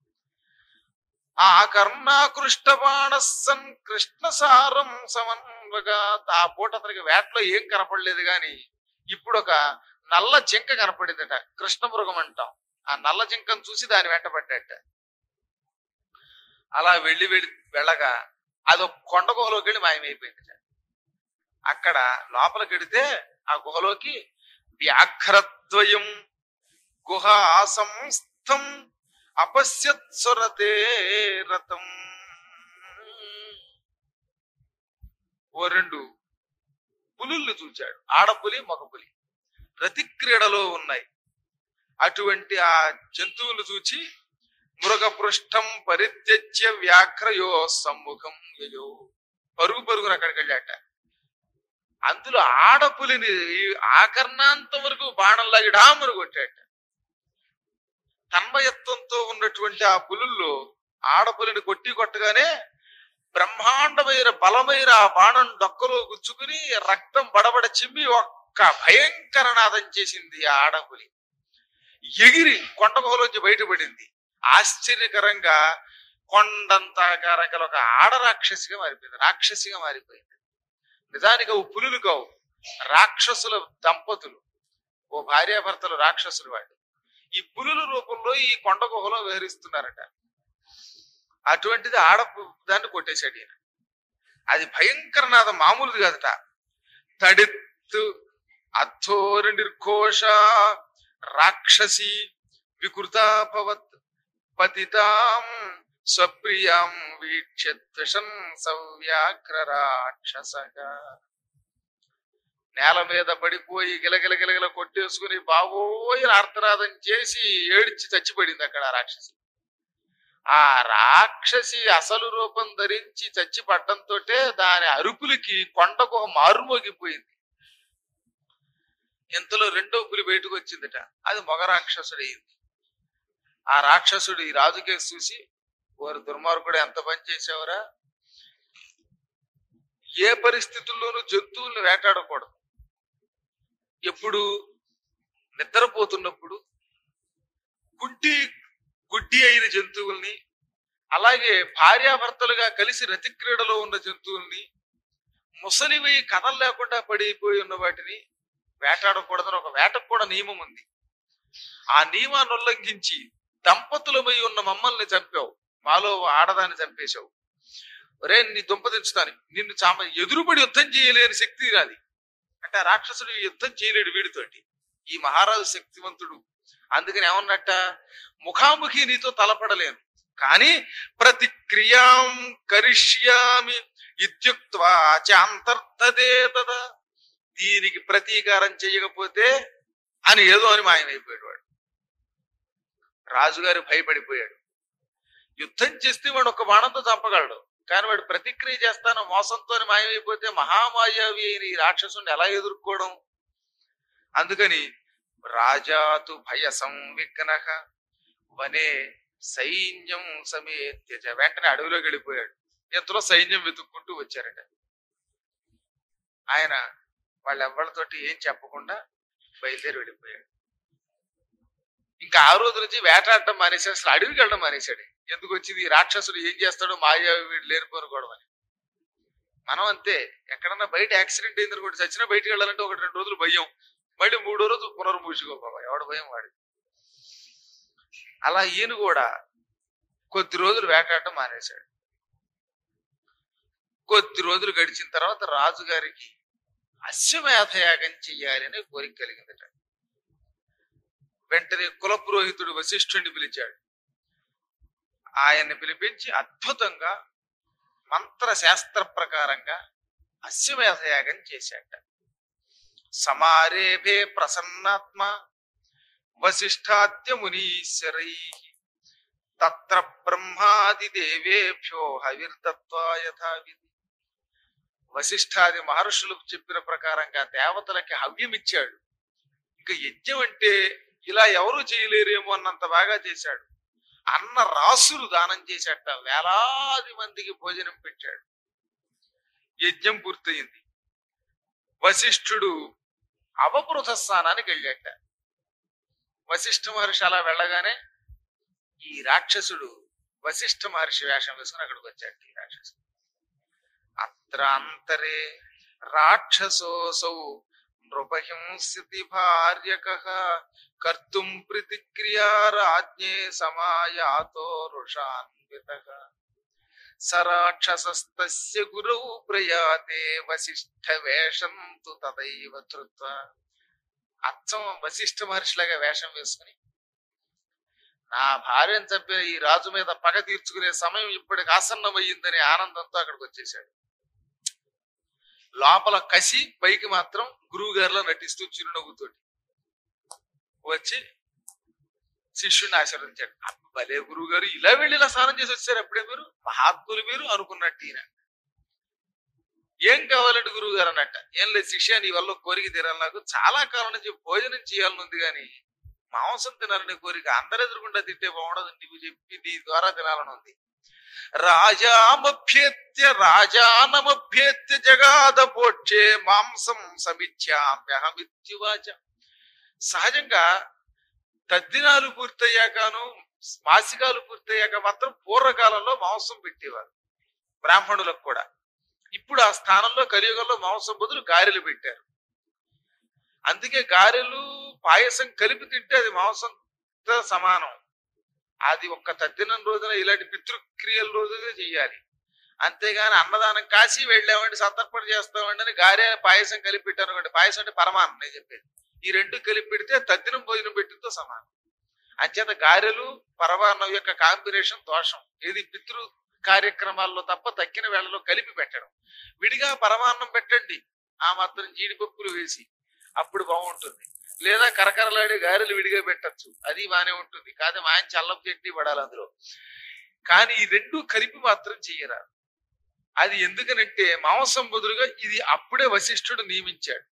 ఆ కర్ణాకృష్ట బాణస్సన్ కృష్ణ సారం సమన్వగా ఆ పూట అతనికి వేటలో ఏం కనపడలేదు గాని ఇప్పుడు ఒక నల్ల జింక కనపడిందట కృష్ణ మృగం అంటాం ఆ నల్ల జింకను చూసి దాని వెంట పడ్డట అలా వెళ్ళి వెళ్ళి వెళ్ళగా అది ఒక కొండ గుహలోకి వెళ్ళి మాయమైపోయిందట అక్కడ లోపలికి వెడితే ఆ గుహలోకి వ్యాఘ్రద్వయం గుహ ఆసంస్థం అపశ్యత్సురతే రతం ఓ రెండు పులుల్ని చూచాడు ఆడపులి మగపులి రతిక్రీడలో ఉన్నాయి అటువంటి ఆ జంతువులు చూచి మృగపృష్టం పరిత్యజ్య వ్యాఘ్రయో సమ్ముఖం యయో పరుగు పరుగున అక్కడికి వెళ్ళాట అందులో ఆడపులిని ఆకర్ణాంతం వరకు బాణంలాగి డామును కొట్టాట తన్మయత్వంతో ఉన్నటువంటి ఆ పులుల్లో ఆడపులిని కొట్టి కొట్టగానే బ్రహ్మాండమైన బలమైన ఆ బాణం డొక్కలో గుచ్చుకుని రక్తం బడబడ చిమ్మి ఒక్క భయంకర నాదం చేసింది ఆ ఆడపులి ఎగిరి కొండ గుహలోంచి బయటపడింది ఆశ్చర్యకరంగా కొండంత ఆకారం గల ఒక ఆడ రాక్షసిగా మారిపోయింది రాక్షసిగా మారిపోయింది నిజానికి అవి పులులు కావు రాక్షసుల దంపతులు ఓ భార్యాభర్తలు రాక్షసులు వాళ్ళు ఈ పులుల రూపంలో ఈ కొండ గుహలో విహరిస్తున్నారట అటువంటిది ఆడ పు- దాన్ని కొట్టేశాడు ఈయన అది భయంకర నాదం మామూలుది కాదట తడిత్తు అథోర నిర్ఘోష రాక్షసి వికృతాభవత్ పతితాం స్వప్రియాం వీక్ష్య ద్విషం సవ్యాఘ్ర రాక్షసగా నేల మీద పడిపోయి గిలగిల గిలగిల కొట్టేసుకుని బావోయ్ ఆర్తనాదం చేసి ఏడ్చి చచ్చిపడింది అక్కడ ఆ రాక్షసి ఆ రాక్షసి అసలు రూపం ధరించి చచ్చి పడ్డంతో దాని అరుపులకి కొండకు ఒక మారుమోగిపోయింది ఇంతలో రెండో పులి బయటకు వచ్చిందట అది మగ రాక్షసుడయింది ఆ రాక్షసుడు ఈ రాజుకే చూసి వారు దుర్మార్గుడు ఎంత పని చేసావురా ఏ పరిస్థితుల్లోనూ జంతువుల్ని వేటాడకూడదు ఎప్పుడు నిద్రపోతున్నప్పుడు గుడ్డి గుడ్డి అయిన జంతువుల్ని అలాగే భార్యాభర్తలుగా కలిసి రతిక్రీడలో ఉన్న జంతువుల్ని ముసలివి కథలు లేకుండా పడిపోయి ఉన్న వాటిని వేటాడకూడదని ఒక వేటకు కూడా నియమం ఉంది ఆ నియమాన్ని ఉల్లంఘించి దంపతులమై ఉన్న మమ్మల్ని చంపావు మాలో ఆడదాన్ని చంపేశావు ఒరే నీ దుంప తెంచుతాను నిన్ను చామ ఎదురుపడి యుద్ధం చేయలేని శక్తి నాది అంటే ఆ రాక్షసుడు యుద్ధం చేయలేడు వీడితోటి ఈ మహారాజు శక్తివంతుడు అందుకని ఏమన్నట్ట ముఖాముఖి నీతో తలపడలేను కానీ ప్రతిక్రియాం కరిష్యామి ఇత్యుక్త్వా చాంతర్తదే తదా దీనికి ప్రతీకారం చేయకపోతే అని ఏదో అని మాయమైపోయాడు వాడు రాజుగారు భయపడిపోయాడు యుద్ధం చేస్తే వాడు ఒక బాణంతో చంపగలడు కానీ వాడు ప్రతిక్రియ చేస్తాను మోసంతో మాయమైపోతే మహామాయావి అయిన ఈ రాక్షసుని ఎలా ఎదుర్కోవడం అందుకని రాజాతు భయ సంవిఘ్న వనే సైన్యం సమేత్యజ వెంటనే అడవిలోకి వెళ్ళిపోయాడు ఎంతలో సైన్యం వెతుక్కుంటూ వచ్చారట ఆయన వాళ్ళెవ్వరితోటి ఏం చెప్పకుండా బయలుదేరి వెళ్ళిపోయాడు ఇంకా ఆ రోజు నుంచి వేటాడటం మానేశాడు అసలు అడవికి వెళ్ళడం మానేశాడు ఎందుకు వచ్చింది ఈ రాక్షసుడు ఏం చేస్తాడో మాయా వీడు లేనిపోను కూడా అని మనం అంతే ఎక్కడన్నా బయట యాక్సిడెంట్ అయింది అనుకోండి చచ్చినా బయటికి వెళ్ళాలంటే ఒకటి రెండు రోజులు భయం మళ్ళీ మూడో రోజు పునర్మూసుకో బాబా ఎవడ భయం వాడి అలా ఈయన కూడా కొద్ది రోజులు వేటాడటం మానేశాడు కొద్ది రోజులు గడిచిన తర్వాత రాజుగారికి అశ్వమేధయాగం చెయ్యాలని కోరిక కలిగిందట వెంటనే కులపురోహితుడు వశిష్ఠుడిని పిలిచాడు ఆయన్ని పిలిపించి అద్భుతంగా మంత్ర శాస్త్ర ప్రకారంగా అశ్వమేధయాగం చేశాట సమారేభే ప్రసన్నాత్మ వశిష్ఠాద్య మునీశ్వరై తత్ర బ్రహ్మాది దేవేభ్యో హవిర్దత్వా యథావిధి వశిష్ఠాది మహర్షులు చెప్పిన ప్రకారంగా దేవతలకి హవ్యం ఇచ్చాడు ఇంకా యజ్ఞం అంటే ఇలా ఎవరు చేయలేరేమో అన్నంత బాగా చేశాడు అన్న రాసులు దానం చేశాట వేలాది మందికి భోజనం పెట్టాడు యజ్ఞం పూర్తయింది వశిష్ఠుడు అవపృథ స్థానానికి వెళ్ళాట వశిష్ఠ మహర్షి అలా వెళ్ళగానే ఈ రాక్షసుడు వశిష్ఠ మహర్షి వేషం వేసుకుని అక్కడికి వచ్చాడు ఈ రాక్షసుడు అత్ర అంతరే రాక్షసోసౌ నృపహింసితి భార్యక కర్తుం ప్రతిక్రియా రాజ్ఞే సమాయాతో రుషాన్విత సరాక్షసస్తస్య గురౌ ప్రయాతే వశిష్ఠ వేషం తు తదైవ ధృత్వ అచ్చం వశిష్ఠ మహర్షిలాగా వేషం వేసుకుని నా భార్యను చంపిన ఈ రాజు మీద పగ తీర్చుకునే సమయం ఇప్పటికి ఆసన్నమయ్యిందనే ఆనందంతో అక్కడికి వచ్చేసాడు లోపల కసి పైకి మాత్రం గురువు గారిలో నటిస్తూ చిరునవ్వుతోటి వచ్చి శిష్యుడిని ఆశీర్వదించాడు అబ్బ, భలే గురువు గారు ఇలా వెళ్ళి ఇలా స్నానం చేసి వచ్చారు అప్పుడే మీరు మహాత్ములు మీరు అనుకున్నట్టు ఈయన ఏం కావాలంటే గురువు గారు అన్నట్ట ఏం లేదు శిష్య నీ వల్ల కోరిక తీరాలి నాకు చాలా కాలం నుంచి భోజనం చేయాలని ఉంది కానీ మాంసం తినాలనే కోరిక అందరు ఎదురుకుండా తింటే బాగుండదు నువ్వు చెప్పి నీ ద్వారా తినాలని ఉంది రాజామభ్యేత్య రాజానమభ్యేత్య జగాద పోక్షే మాంసం సమిత్యామ్యహమిత్యువాచ సహజంగా తద్దినాలు పూర్తయ్యాకను మాసికాలు పూర్తయ్యాక మాత్రం పూర్వకాలంలో మాంసం పెట్టేవారు బ్రాహ్మణులకు కూడా ఇప్పుడు ఆ స్థానంలో కలియుగంలో మాంసం బదులు గారెలు పెట్టారు అందుకే గారెలు పాయసం కలిపి తింటే అది మాంసంతో సమానం అది ఒక్క తద్దినం రోజున ఇలాంటి పితృక్రియల రోజునే చెయ్యాలి అంతేగాని అన్నదానం కాసి వెళ్ళామండి సంతర్పణ చేస్తామండి అని గారె పాయసం కలిపి పెట్టారు అనుకోండి పాయసం అంటే పరమాన్నం నేను చెప్పేది ఈ రెండు కలిపి పెడితే తద్దినం భోజనం పెట్టినతో సమానం అంచేత గారెలు పరమాన్నం యొక్క కాంబినేషన్ దోషం ఇది పితృ కార్యక్రమాల్లో తప్ప తక్కిన వేళలో కలిపి పెట్టడం విడిగా పరమాన్నం పెట్టండి ఆ మాత్రం జీడిపప్పులు వేసి అప్పుడు బాగుంటుంది లేదా కరకరలాడే గారెలు విడిగా పెట్టచ్చు అది బానే ఉంటుంది కాదు మా ఆయన చల్లపు చట్నీ పడాలి అందులో కానీ ఈ రెండు కలిపి మాత్రం చెయ్యరా అది ఎందుకనంటే మాంసం బదులుగా ఇది అప్పుడే వశిష్ఠుడు నియమించాడు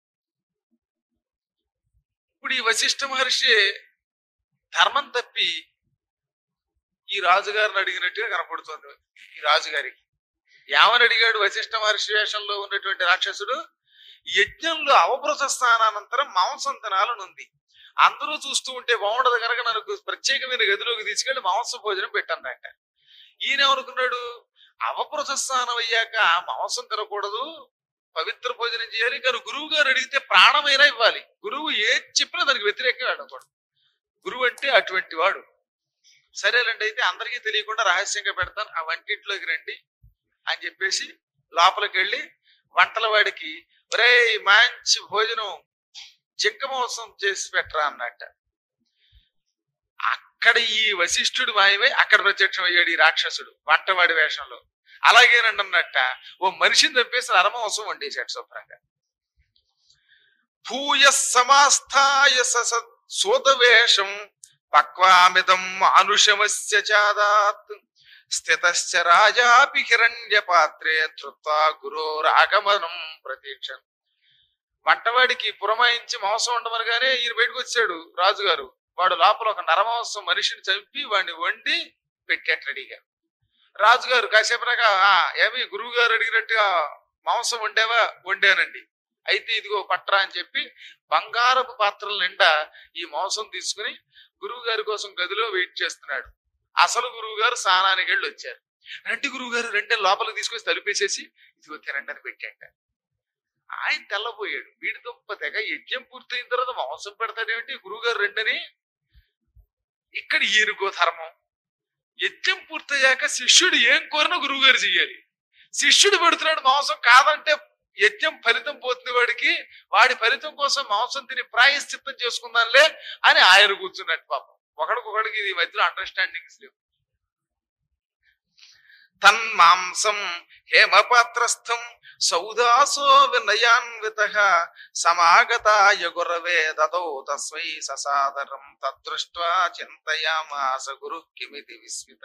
ఇప్పుడు ఈ వశిష్ఠ మహర్షి ధర్మం తప్పి ఈ రాజుగారిని అడిగినట్టుగా కనపడుతుంది ఈ రాజుగారికి ఏమని అడిగాడు వశిష్ఠ మహర్షి వేషంలో ఉన్నటువంటి రాక్షసుడు యజ్ఞంలో అవభృత స్నానానంతరం మాంసం తినాలని ఉంది అందరూ చూస్తూ ఉంటే బాగుండదు కనుక నాకు ప్రత్యేకమైన గదిలోకి తీసుకెళ్లి మాంస భోజనం పెట్టన్నట ఈయన ఏమనుకున్నాడు అవభృత స్నానం అయ్యాక మాంసం తినకూడదు పవిత్ర భోజనం చేయాలి కానీ గురువు గారు అడిగితే ప్రాణమైనా ఇవ్వాలి గురువు ఏం చెప్పినా దానికి వ్యతిరేకంగా అడగకూడదు గురువు అంటే అటువంటి వాడు సరేనండి అయితే అందరికీ తెలియకుండా రహస్యంగా పెడతాను ఆ వంటింట్లోకి రండి అని చెప్పేసి లోపలికి వెళ్ళి వంటల వాడికి ఒరే మంచి భోజనం జింక మాంసం చేసి పెట్టరా అన్నట్ట అక్కడ ఈ వశిష్ఠుడు మాయమై అక్కడ ప్రత్యక్షం అయ్యాడు ఈ రాక్షసుడు వంటవాడి వేషంలో అలాగేనండి అన్నట్ట ఓ మనిషిని చంపేసి నరమాంసం వండేశాడు శుభ్రంగా భూయ సమాస్థాయ సోదవేషం పక్వామిదం మానుషమస్య చాదాత్ స్థితశ్చ రాజాపి హిరణ్య పాత్రే ధృత్వా గురోరాగమనం ప్రతీక్షన్ వంటవాడికి పురమాయించి మాంసం ఉండమనగానే ఈయన బయటకు వచ్చాడు రాజుగారు వాడు లోపల ఒక నరమాంసం మనిషిని చంపి వాడిని వండి పెట్టాడు రెడీగా రాజుగారు కాసేపనగా "ఆ, ఏమి గురువు గారు అడిగినట్టుగా మాంసం వండావా వండానండి అయితే ఇదిగో పట్రా అని చెప్పి బంగారపు పాత్రల నిండా ఈ మాంసం తీసుకుని గురువు గారి కోసం గదిలో వెయిట్ చేస్తున్నాడు అసలు గురువు గారు స్నానానికి వెళ్ళి వచ్చారు రండి గురువు గారు రెండే లోపలికి తీసుకొచ్చి తలుపేసేసి ఇదిగో తినండి అని పెట్టాట ఆయన తెల్లబోయాడు వీడి దుంప తెగ యజ్ఞం పూర్తయిన తర్వాత మాంసం పెడతాడేమిటి గురువు గారు రెండని ఇక్కడ ఈయనకో ధర్మం యజ్ఞం పూర్తయ్యాక శిష్యుడు ఏం కోరినా గురువు గారు చెయ్యాలి శిష్యుడు పెడుతున్నాడు మాంసం కాదంటే యజ్ఞం ఫలితం పోతుంది వాడికి వాడి ఫలితం కోసం మాంసం తిని ప్రాయశ్చిత్తం చేసుకుందాంలే అని ఆయన కూర్చున్నట్టు పాపం ఒకడికొకడికి ఇది మధ్యలో అండర్స్టాండింగ్స్ లేవు తన్మాంసం హేమపాత్రస్థం సౌదాసో వినయాన్విత సమాగతాయ గురవే దదో తస్మై ససాదరం తదృష్ట్వా చింతయామాస గురు కిమితి విస్మిత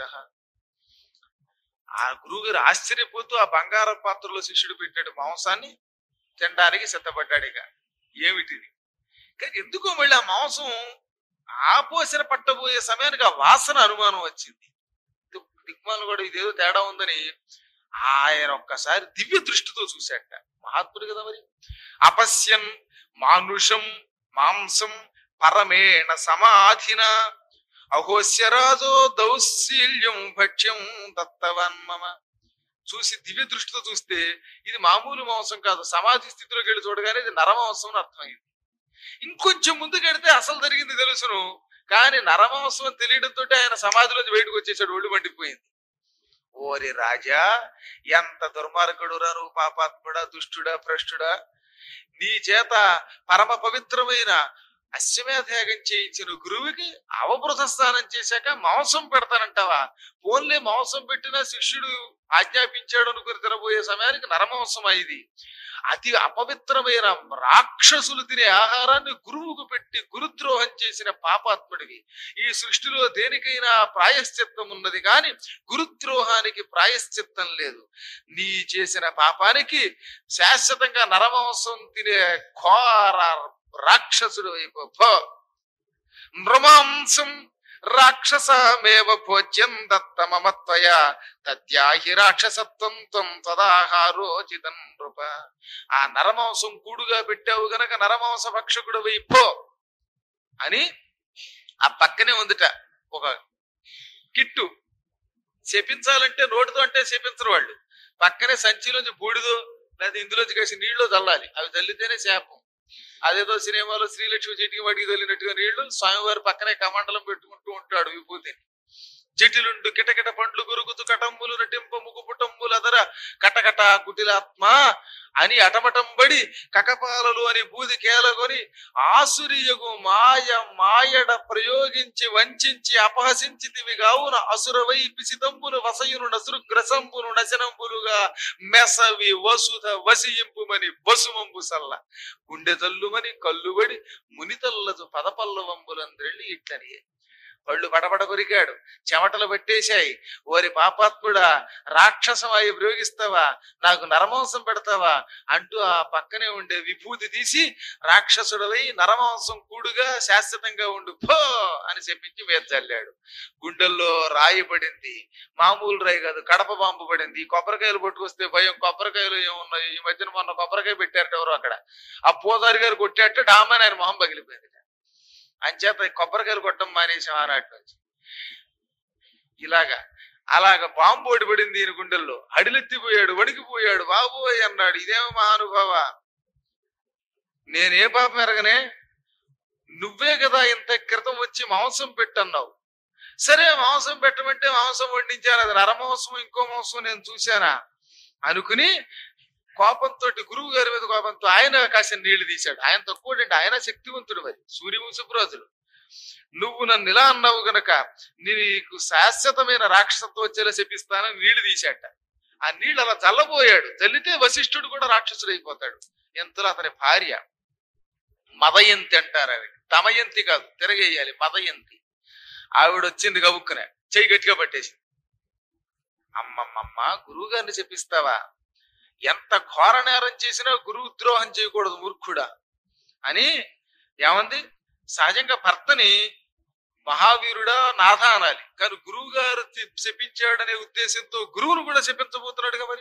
ఆ గురువు గారు ఆశ్చర్యపోతూ ఆ బంగార పాత్రలో శిష్యుడు పెట్టాడు మాంసాన్ని తినడానికి సిద్ధపడ్డాడు ఇక ఏమిటిది కానీ ఎందుకో మళ్ళీ ఆ మాంసం ఆపోసన పట్టబోయే సమయానికి ఆ వాసన అనుమానం వచ్చింది దిగ్మాలు కూడా ఇదేదో తేడా ఉందని ఆయన ఒక్కసారి దివ్య దృష్టితో చూశాట మహాత్ముడు కదా మరి అపశ్యన్ మానుషం మాంసం పరమేణ సమాధిన అహోస్యరాజో దౌశీల్యం భక్ష్యం దత్తవన్ మమ చూసి దివ్య దృష్టితో చూస్తే ఇది మామూలు మాంసం కాదు సమాధి స్థితిలోకి వెళ్ళి చూడగానే ఇది నరమాంసం అని అర్థమైంది ఇంకొంచెం ముందుకెడితే అసలు జరిగింది తెలుసును కానీ నరమాంసం అని తెలియడంతో ఆయన సమాధిలోంచి బయటకు వచ్చేసాడు ఒళ్ళు మండిపోయింది ఓరి రాజా ఎంత దుర్మార్గుడు రాను పాపాత్ముడా దుష్టుడా భ్రష్టుడా నీ చేత పరమ పవిత్రమైన అశ్వమేధయాగం చేయించిన గురువుకి అవబృత స్నానం చేశాక మాంసం పెడతానంటావా ఓన్లీ మాంసం పెట్టిన శిష్యుడు ఆజ్ఞాపించాడు అనుకుని తినబోయే సమయానికి నరమాంసం అయింది అతి అపవిత్రమైన రాక్షసులు తినే ఆహారాన్ని గురువుకు పెట్టి గురుద్రోహం చేసిన పాపాత్ముడివి ఈ సృష్టిలో దేనికైనా ప్రాయశ్చిత్తం ఉన్నది కానీ గురుద్రోహానికి ప్రాయశ్చిత్తం లేదు నీ చేసిన పాపానికి శాశ్వతంగా నరమాంసం తినే ఘోర రాక్షసుడు అయిపో నృమాంసం రాక్షసమేవ భోజ్యం దత్తమమత్వయ తద్యాహి రాక్షసత్వం త్వం తదాహారోచితం నృప ఆ నరమాంసం కూడుగా పెట్టావు గనక నరమాంస భక్షకుడు వైపో అని ఆ పక్కనే ఉందిట ఒక కిట్టు శపించాలంటే నోటితో అంటే శపించరు వాళ్ళు పక్కనే సంచిలోంచి బూడిదో లేదా ఇందులోంచి కలిసి నీళ్ళు చల్లాలి అవి చల్లితేనే శాపం అదేదో సినిమాలో శ్రీలక్ష్మి చెట్టుకి వాడికి తల్లినట్టుగా నీళ్లు స్వామివారి పక్కనే కమండలం పెట్టుకుంటూ ఉంటాడు విభూతిని జటిలుండు కిటకిట పండ్లు గురుగుతు కటంబులు నటింప ముగుపుటంబులు అదర కటకట కుటిలాత్మ అని అటమటంబడి కకపాలలు అని బూది కేలగొని ఆసురియగు మాయ మాయడ ప్రయోగించి వంచించి అపహసించితివి గావున అసురవై పిసితంబులు వసయును నసురు గ్రసంబును నశనంబులుగా మెసవి వసుధ వసియింపుమని బసుమంబు సల్ల గుండె తల్లుమని కల్లుబడి మునితల్లదు పదపల్లవంబులంద్రెళ్ళి ఇట్లని పళ్ళు పడబడ కొరికాడు చెమటలు పట్టేశాయి ఓరి పాపాత్ముడా రాక్షసమాయి ప్రయోగిస్తావా నాకు నరమాంసం పెడతావా అంటూ ఆ పక్కనే ఉండే విభూతి తీసి రాక్షసుడవై నరమాంసం కూడుగా శాశ్వతంగా ఉండు పో అని చెప్పించి మీద చల్లాడు గుండెల్లో రాయి పడింది మామూలు రాయి కాదు కడప బాంబు పడింది ఈ కొబ్బరికాయలు పట్టుకొస్తే భయం కొబ్బరికాయలు ఏమున్నాయి ఈ మధ్యన మొన్న కొబ్బరికాయ పెట్టారట ఎవరు అక్కడ ఆ పోదారి గారు కొట్టాట డామని ఆయన మొహం పగిలిపోయింది అంచేత ఈ కొబ్బరికాయలు కొట్టడం మానేసాం ఆనాటి నుంచి ఇలాగా అలాగ బాంబు ఓడి పడింది ఈయన గుండెల్లో అడిలెత్తిపోయాడు వణికిపోయాడు బాబోయ్ అన్నాడు ఇదేమో మహానుభావ నేనే పాపం ఎరగనే నువ్వే కదా ఇంత క్రితం వచ్చి మాంసం పెట్టన్నావు సరే మాంసం పెట్టమంటే మాంసం వండించాను అది నరమాంసం ఇంకో మాంసం నేను చూశానా అనుకుని కోపంతో గురువు గారి మీద కోపంతో ఆయన కాసిన నీళ్లు తీశాడు ఆయన తక్కువ అంటే ఆయన శక్తివంతుడు మరి సూర్యవంశపురాజులు నువ్వు నన్ను ఇలా అన్నావు గనక నీకు శాశ్వతమైన రాక్షసత్వం వచ్చేలా చెప్పిస్తానని నీళ్లు తీశాట ఆ నీళ్ళు అలా చల్లబోయాడు చల్లితే వశిష్ఠుడు కూడా రాక్షసుడు అయిపోతాడు ఎంతలో అతని భార్య మదయంతి అంటారు ఆవిడ దమయంతి కాదు తిరగేయాలి మదయంతి ఆవిడ వచ్చింది గబుక్కునే చెయ్యి గట్టిగా పట్టేసింది అమ్మమ్మమ్మ గురువు గారిని చెప్పిస్తావా ఎంత ఘోర నేరం చేసినా గురువు ద్రోహం చేయకూడదు మూర్ఖుడా అని ఏమంది సహజంగా భర్తని మహావీరుడా నాథ అనాలి కానీ గురువు గారు తి- శపించాడనే ఉద్దేశంతో గురువును కూడా శపించబోతున్నాడుగా మరి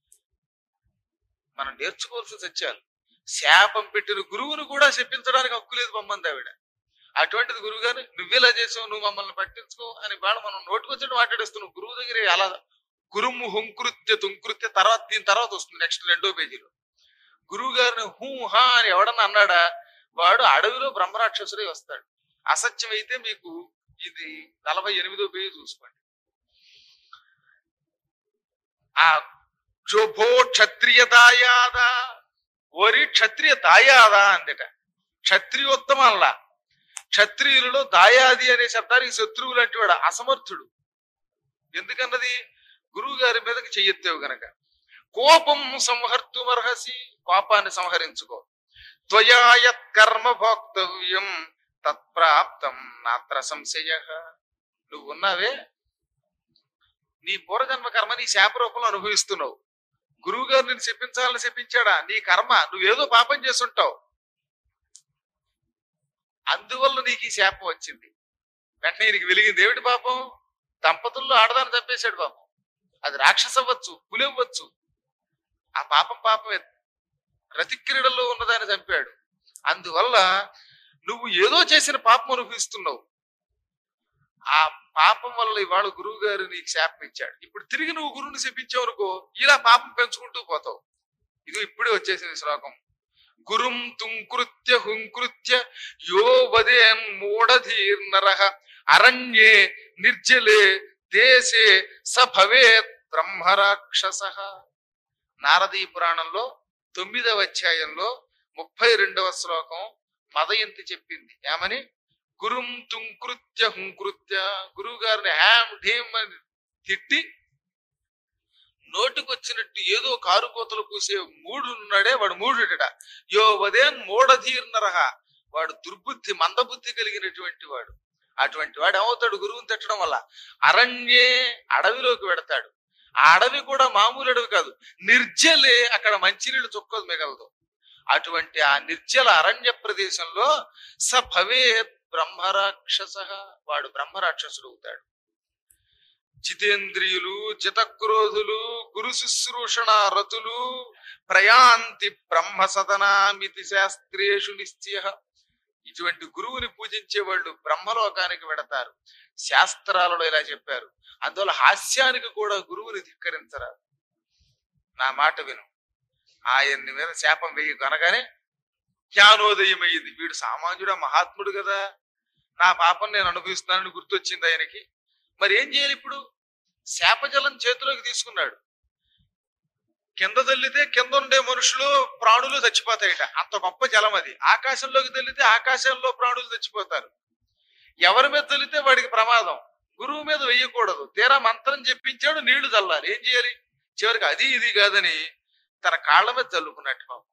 మనం నేర్చుకోవాల్సిన సత్యాలు శాపం పెట్టిన గురువును కూడా శపించడానికి హక్కు లేదు మమ్మంది ఆవిడ అటువంటిది గురువు గారు నువ్వెలా చేసావు నువ్వు మమ్మల్ని పట్టించుకో అని బాగా మనం నోటుకొచ్చి మాట్లాడేస్తున్నావు గురువు దగ్గర అలా గురుము హుంకృత్య తుంకృత్య తర్వాత దీని తర్వాత వస్తుంది నెక్స్ట్ రెండో పేజీలో గురువు గారిని హూ హా అని ఎవడన్నా అన్నాడా వాడు అడవిలో బ్రహ్మరాక్షసుడే వస్తాడు అసత్యం అయితే మీకు ఇది నలభై ఎనిమిదో పేజీ చూసుకోండి ఆ జోభో క్షత్రియ దాయాద ఓరి క్షత్రియ దాయాద అందట క్షత్రియోత్తమల్లా క్షత్రియులలో దాయాది అనే శబ్దానికి శత్రువు లాంటి వాడు అసమర్థుడు ఎందుకన్నది గురువు గారి మీదకి చెయ్యెత్తావు గనక కోపం సంహర్తుమర్హసి కోపాన్ని సంహరించుకో త్వయాయత్ కర్మ భోక్తవ్యం తత్ప్రాప్తం నాత్ర సంశయ నువ్వు ఉన్నావే నీ పూర్వజన్మ కర్మ నీ శాప రూపంలో అనుభవిస్తున్నావు గురువు గారు నేను చెప్పించాలని చెప్పించాడా నీ కర్మ నువ్వేదో పాపం చేస్తుంటావు అందువల్ల నీకు ఈ శాపం వచ్చింది వెంటనే నీకు వెలిగింది ఏమిటి పాపం దంపతుల్లో ఆడదాన్ని చంపేశాడు పాపం అది రాక్షస అవ్వచ్చు పులి అవ్వచ్చు ఆ పాపం పాపమే రతిక్రీడల్లో ఉన్నదాన్ని చంపాడు అందువల్ల నువ్వు ఏదో చేసిన పాపం అనుభవిస్తున్నావు ఆ పాపం వల్ల ఇవాళ గురువు గారు నీకు శాపం ఇచ్చాడు ఇప్పుడు తిరిగి నువ్వు గురువుని శపించావు అనుకో ఇలా పాపం పెంచుకుంటూ పోతావు ఇది ఇప్పుడే వచ్చేసింది శ్లోకం గురుం తుంకృత్య హుంకృత్య యో వదేన్ మూఢధీర్నర అరణ్యే నిర్జలే దేశే స భవేత్ బ్రహ్మరాక్షస నారదీ పురాణంలో తొమ్మిదవ అధ్యాయంలో ముప్పై రెండవ శ్లోకం మదయంతి చెప్పింది ఏమని గురుం తుంకృత్య హుంకృత్య గురువు గారిని హ్యామ్ ఢీమ్ అని తిట్టి నోటికొచ్చినట్టు ఏదో కారు కోతలు కూసే మూడు ఉన్నాడే వాడు మూడుట యో వదేన్ మూఢధీర్నరహ వాడు దుర్బుద్ధి మందబుద్ధి కలిగినటువంటి వాడు అటువంటి వాడు ఏమవుతాడు గురువుని తిట్టడం వల్ల అరణ్యే అడవిలోకి వెడతాడు ఆ అడవి కూడా మామూలు అడవి కాదు నిర్జలే అక్కడ మంచినీళ్ళు చుక్కదు మిగలదు అటువంటి ఆ నిర్జల అరణ్య ప్రదేశంలో స భవేత్ బ్రహ్మరాక్షస వాడు బ్రహ్మరాక్షసుడు అవుతాడు జితేంద్రియులు జితక్రోధులు గురు శుశ్రూషణ రతులు ప్రయాంతి బ్రహ్మ సదనామితి శాస్త్రేషు నిశ్చయ ఇటువంటి గురువుని పూజించే వాళ్ళు బ్రహ్మలోకానికి వెడతారు శాస్త్రాలలో ఇలా చెప్పారు అందువల్ల హాస్యానికి కూడా గురువుని ధిక్కరించరాదు నా మాట విను ఆయన్ని మీద శాపం వేయి కనగానే జ్ఞానోదయం అయ్యింది వీడు సామాన్యుడా మహాత్ముడు కదా నా పాపం నేను అనుభవిస్తున్నానని గుర్తొచ్చింది ఆయనకి మరి ఏం చేయాలి ఇప్పుడు శాపజలం చేతిలోకి తీసుకున్నాడు కింద తల్లితే కింద ఉండే మనుషులు ప్రాణులు చచ్చిపోతాయట అంత గొప్ప జలం అది ఆకాశంలోకి తల్లితే ఆకాశంలో ప్రాణులు చచ్చిపోతారు ఎవరి మీద తల్లితే వాడికి ప్రమాదం గురువు మీద వెయ్యకూడదు తీరా మంత్రం చెప్పించాడు నీళ్లు చల్లాలి ఏం చేయాలి చివరికి అది ఇది కాదని తన కాళ్ళ మీద చల్లుకున్నట్టు పాపం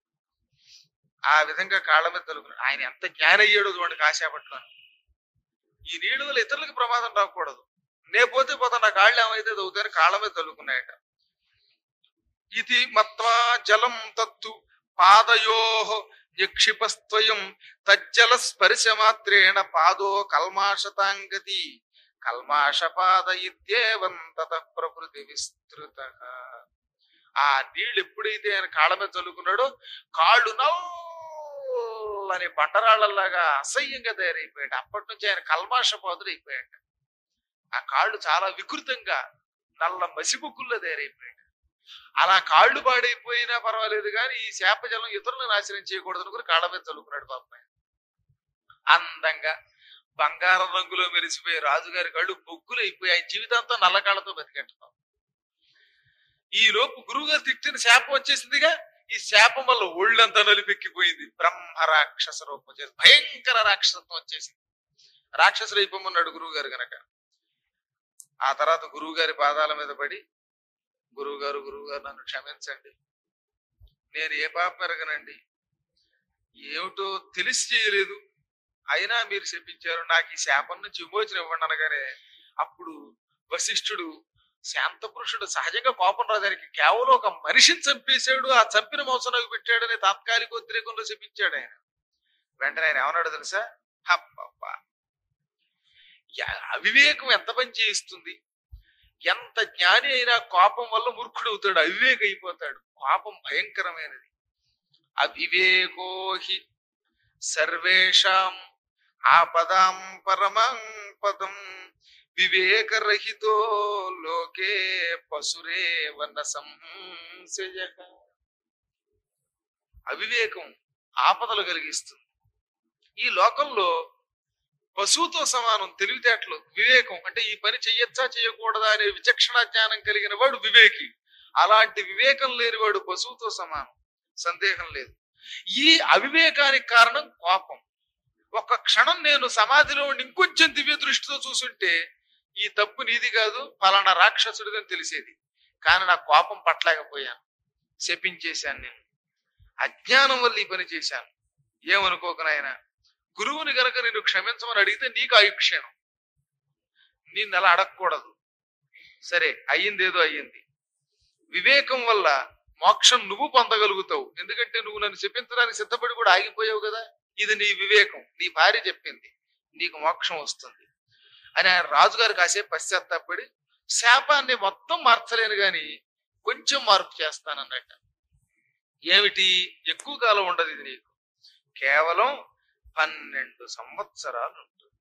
ఆ విధంగా కాళ్ళ మీద చల్లుకున్నాడు ఆయన ఎంత జ్ఞానం అయ్యాడో చూడండి కాసేపట్లో ఈ నీళ్ల వల్ల ఇతరులకు ప్రమాదం రాకూడదు నే పోతే పోతా నా కాళ్ళు ఏమైతే అవుతాయని కాళ్ళ మీద తలుకున్నాయట ఇది మత్వా జలం తత్తు పాదయో నిక్షిపస్త్వయం తజ్జల స్పర్శ మాత్రేణ పాదో కల్మాషతాంగతి కల్మాషపాద ఇత్యేవం తత ప్రకృతి విస్తృత ఆ నీళ్ళు ఎప్పుడైతే ఆయన కాళ్ళ మీద చల్లుకున్నాడో కాళ్ళు నల్లని బండరాళ్లలాగా అసహ్యంగా తయారైపోయాడు అప్పటి నుంచి ఆయన కల్మాషపాదుడు అయిపోయాడు ఆ కాళ్ళు చాలా వికృతంగా నల్ల మసిబుక్కుల్లో తయారైపోయాడు అలా కాళ్ళు పాడైపోయినా పర్వాలేదు కానీ ఈ శాప జలం ఇతరులను నాశనం చేయకూడదు అనుకుని కాళ్ళ మీద చల్లుకున్నాడు పాప అందంగా బంగారం రంగులో మెరిసిపోయే రాజుగారి కళ్ళు బొగ్గులు అయిపోయి ఆయన జీవితాంతం నల్ల కాళ్ళతో బతికెట్టుతాం ఈ లోపు గురువుగారు తిట్టిన శాపం వచ్చేసిందిగా ఈ శాపం వల్ల ఒళ్ళంతా నలిపెక్కిపోయింది బ్రహ్మ రాక్షస రూపం వచ్చేసి భయంకర రాక్షసత్వం వచ్చేసింది రాక్షసులు అయిపోమన్నాడు గురువు గారు గనక ఆ తర్వాత గురువు గారి పాదాల మీద పడి గురువు గారు గురువు గారు నన్ను క్షమించండి నేను ఏ పాపం ఎరగనండి ఏమిటో తెలిసి చేయలేదు అయినా మీరు శపించారు నాకు ఈ శాపం నుంచి విమోచన ఇవ్వండి అనగానే అప్పుడు వశిష్ఠుడు శాంత పురుషుడు సహజంగా కోపం రాదానికి కేవలం ఒక మనిషిని చంపేశాడు ఆ చంపిన మోసం నాకు పెట్టాడని తాత్కాలిక ఉద్రేకంలో శపించాడు ఆయన వెంటనే ఆయన ఏమన్నాడు తెలుసా హబ్బబ్బా యా- అవివేకం ఎంత పని చేయిస్తుంది ఎంత జ్ఞాని అయినా కోపం వల్ల మూర్ఖుడు అవుతాడు అవివేక అయిపోతాడు కోపం భయంకరమైనది అవివేకోహి సర్వేషాం ఆపదాం పరమం పదం వివేకరహితో లోకే పశురే వన సంశయ అవివేకం ఆపదలు కలిగిస్తుంది ఈ లోకంలో పశువుతో సమానం తెలివితేటలు వివేకం అంటే ఈ పని చెయ్యొచ్చా చేయకూడదా అనే విచక్షణ జ్ఞానం కలిగిన వాడు వివేకి అలాంటి వివేకం లేనివాడు పశువుతో సమానం సందేహం లేదు ఈ అవివేకానికి కారణం కోపం ఒక క్షణం నేను సమాధిలో ఉండి ఇంకొంచెం దివ్య దృష్టితో చూసుంటే ఈ తప్పు నీది కాదు ఫలానా రాక్షసుడిదని తెలిసేది కానీ నా కోపం పట్టలేకపోయాను శపించేశాను నేను అజ్ఞానం వల్ల ఈ పని చేశాను ఏమనుకోక నాయన గురువుని గనక నేను క్షమించమని అడిగితే నీకు ఆయుక్షేణం నిన్ను అలా అడగకూడదు సరే అయ్యిందేదో అయ్యింది వివేకం వల్ల మోక్షం నువ్వు పొందగలుగుతావు ఎందుకంటే నువ్వు నన్ను చెప్పించడానికి సిద్ధపడి కూడా ఆగిపోయావు కదా ఇది నీ వివేకం నీ భార్య చెప్పింది నీకు మోక్షం వస్తుంది అని ఆయన రాజుగారు కాసేపు పశ్చాత్తాపడి శాపాన్ని మొత్తం మార్చలేను గాని కొంచెం మార్పు చేస్తానన్నట్ట ఏమిటి ఎక్కువ కాలం ఉండదు ఇది నీకు కేవలం పన్నెండు సంవత్సరాలు ఉంటుంది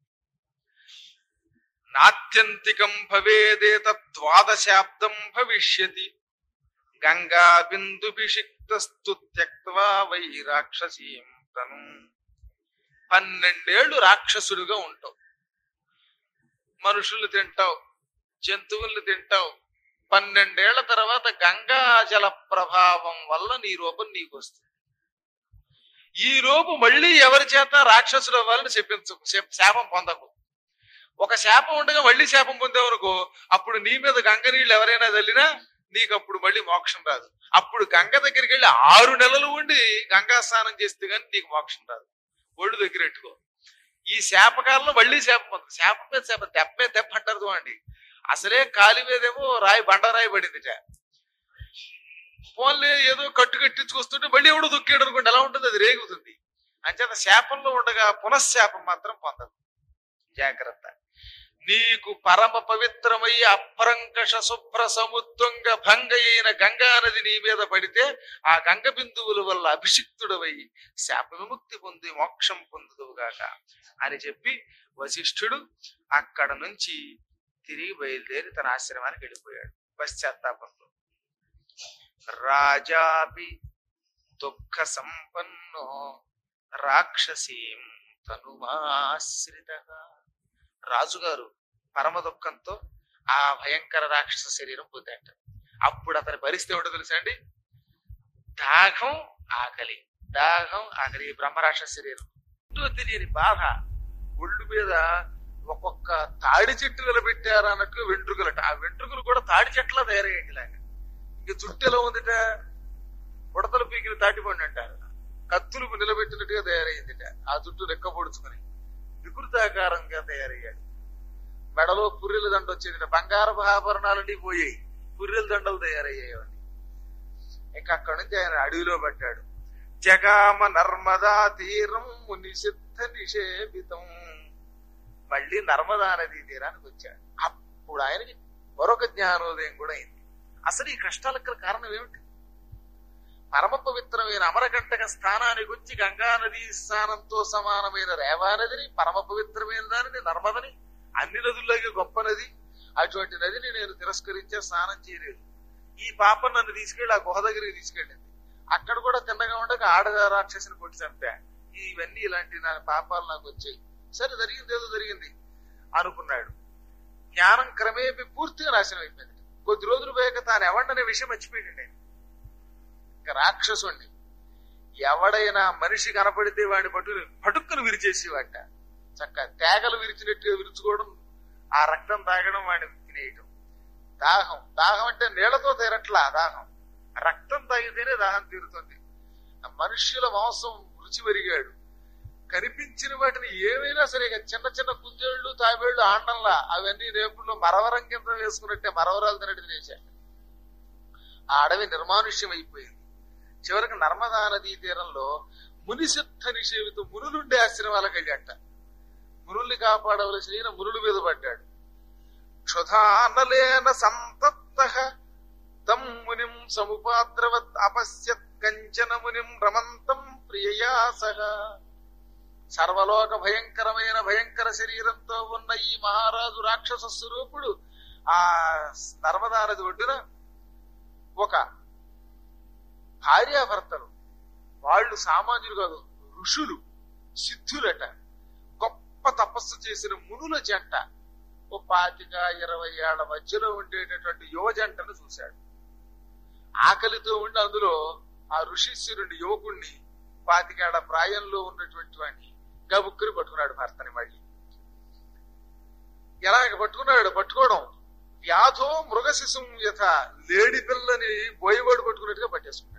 నాత్యంతికం భవేదేత ద్వాదశాబ్దం భవిష్యతి గంగా బిందుభిషిక్తస్తు త్యక్వా వై రాక్షసీం తను పన్నెండేళ్లు రాక్షసుడిగా ఉంటావు మనుషులు తింటావు జంతువుల్ని తింటావు పన్నెండేళ్ల తర్వాత గంగా జల ప్రభావం వల్ల నీ రూపం నీకు వస్తుంది ఈ లోపు మళ్ళీ ఎవరి చేత రాక్షసుడు అవ్వాలని చెప్పించకు శా- శాపం పొందకు ఒక శాపం ఉండగా మళ్ళీ శాపం పొందావనుకో అప్పుడు నీ మీద గంగ నీళ్ళు ఎవరైనా చల్లినా నీకు అప్పుడు మళ్ళీ మోక్షం రాదు అప్పుడు గంగ దగ్గరికి వెళ్ళి ఆరు నెలలు ఉండి గంగా స్నానం చేస్తే గానీ నీకు మోక్షం రాదు ఒళ్ళు దగ్గర పెట్టుకో ఈ శాపకాలంలో మళ్ళీ శాపం పొందు శాపం మీద శాపం దెబ్బ మీద దెబ్బ అంటారు చూడండి అసలే కాలి మీదేమో రాయి బండరాయి పడిందిట ఫోన్లే ఏదో కట్టు కట్టించుకొస్తుంటే మళ్ళీ ఎవడో దొక్కాడు అనుకోండి ఎలా ఉంటుంది అది రేగుతుంది అంచేత శాపంలో ఉండగా పునఃశాపం మాత్రం పొందదు జాగ్రత్త నీకు పరమ పవిత్రమై అప్రంకష శుభ్ర సముద్రంగ భంగ అయిన గంగా నది నీ మీద పడితే ఆ గంగ బిందువుల వల్ల అభిషిక్తుడవై శాప విముక్తి పొంది మోక్షం పొందుదువుగాక అని చెప్పి వశిష్ఠుడు అక్కడ నుంచి తిరిగి బయలుదేరి తన ఆశ్రమానికి వెళ్ళిపోయాడు పశ్చాత్తాపంతో రాజాపి దుఃఖ సంపన్నో రాక్షసీం తనుమాశ్రిత రాజుగారు పరమ దుఃఖంతో ఆ భయంకర రాక్షస శరీరం పొందాట అప్పుడు అతని పరిస్థితి ఏమిటో తెలుసా అండి దాహం ఆకలి దాహం ఆకలి ఈ బ్రహ్మరాక్షస శరీరం ఏంటో తెలియని బాధ ఒళ్ళు మీద ఒక్కొక్క తాడి చెట్టు నిలబెట్టారు అన్నట్టు వెంట్రుకలట ఆ వెంట్రుకలు కూడా తాడి చెట్ల తయారయ్యాయి ఇలాగా ఇంక జుట్టు ఎలా ఉందిట ఉడతలు పీకిన తాటిపండి అంటారు కత్తులు నిలబెట్టినట్టుగా తయారైందిట ఆ జుట్టు రెక్క పొడుచుకుని వికృతాకారంగా తయారయ్యాడు మెడలో పుర్రెల దండ వచ్చేది బంగారపు ఆభరణాలన్నీ పోయాయి పుర్రెల దండలు తయారయ్యాయని ఇంకా అక్కడి నుంచి ఆయన అడవిలో పట్టాడు జగామ నర్మదా తీరం నిషిద్ధ నిషేవితం మళ్ళీ నర్మదా నదీ తీరానికి వచ్చాడు అప్పుడు ఆయనకి మరొక జ్ఞానోదయం కూడా అయింది అసలు ఈ కష్టాలకు కారణం ఏమిటి పరమ పవిత్రమైన అమరకంటక స్థానానికి వచ్చి గంగా నదీ స్థానంతో సమానమైన రేవా నదిని పరమ పవిత్రమైన దానిని నర్మదని అన్ని నదుల్లోకి గొప్ప నది అటువంటి నదిని నేను తిరస్కరించే స్నానం చేయలేదు ఈ పాప నన్ను తీసుకెళ్లి ఆ గుహ దగ్గరికి తీసుకెళ్ళింది అక్కడ కూడా తిన్నగా ఉండగా ఆడ రాక్షసిని కొట్టి చంపా ఇవన్నీ ఇలాంటి నా పాపాలు నాకు వచ్చాయి సరే జరిగింది ఏదో జరిగింది అనుకున్నాడు జ్ఞానం క్రమేపీ పూర్తిగా నాశనం అయిపోయింది కొద్ది రోజులు పోయాక తాను ఎవడనే విషయం మర్చిపోయింది నేను ఇంకా రాక్షసుణ్ణి ఎవడైనా మనిషి కనపడితే వాడిని పట్టుకుని పటుక్కును విరిచేసేవాట చక్క తేగలు విరిచినట్టుగా విరుచుకోవడం ఆ రక్తం తాగడం వాడిని తినేయటం దాహం దాహం అంటే నీళ్లతో తీరట్లా దాహం రక్తం తాగితేనే దాహం తీరుతుంది ఆ మనుష్యుల మాంసం రుచి పెరిగాడు కనిపించిన వాటిని ఏమైనా సరే ఇక చిన్న చిన్న కుందేళ్లు తాబేళ్లు ఆండంలా అవన్నీ రేపుల్లో మరవరం కింద వేసుకున్నట్టే మరవరాలు తినట్టు తినేశాడు ఆ అడవి నిర్మానుష్యం అయిపోయింది చివరికి నర్మదా నదీ తీరంలో మునిసిద్ధ నిషేవితం మునులుండే ఆశ్రమాలకు వెళ్ళాట మునుల్ని కాపాడవలసిన ఈయన మునుల మీద పడ్డాడు క్షుధానలేన సంతప్త తం మునిం సముపాద్రవత్ అపశ్యత్ కంచన మునిం రమంతం ప్రియయా సహ సర్వలోక భయంకరమైన భయంకర శరీరంతో ఉన్న ఈ మహారాజు రాక్షస స్వరూపుడు ఆ నర్మదా నది ఒడ్డున ఒక భార్యాభర్తలు వాళ్ళు సామాన్యులు కాదు ఋషులు సిద్ధులట గొప్ప తపస్సు చేసిన మునుల జంట ఓ పాతిక ఇరవై ఏళ్ల మధ్యలో ఉండేటటువంటి యువ జంటను చూశాడు ఆకలితో ఉండి అందులో ఆ ఋషిశ్వరుడి యువకుణ్ణి పాతికేళ్ల ప్రాయంలో ఉన్నటువంటి వాడిని గబుక్కుని పట్టుకున్నాడు భర్తని మళ్ళీ ఎలాగ పట్టుకున్నాడు పట్టుకోవడం వ్యాధో మృగశిశుం యథ లేడి పిల్లని బోయవాడు పట్టుకున్నట్టుగా పట్టేసుకున్నాడు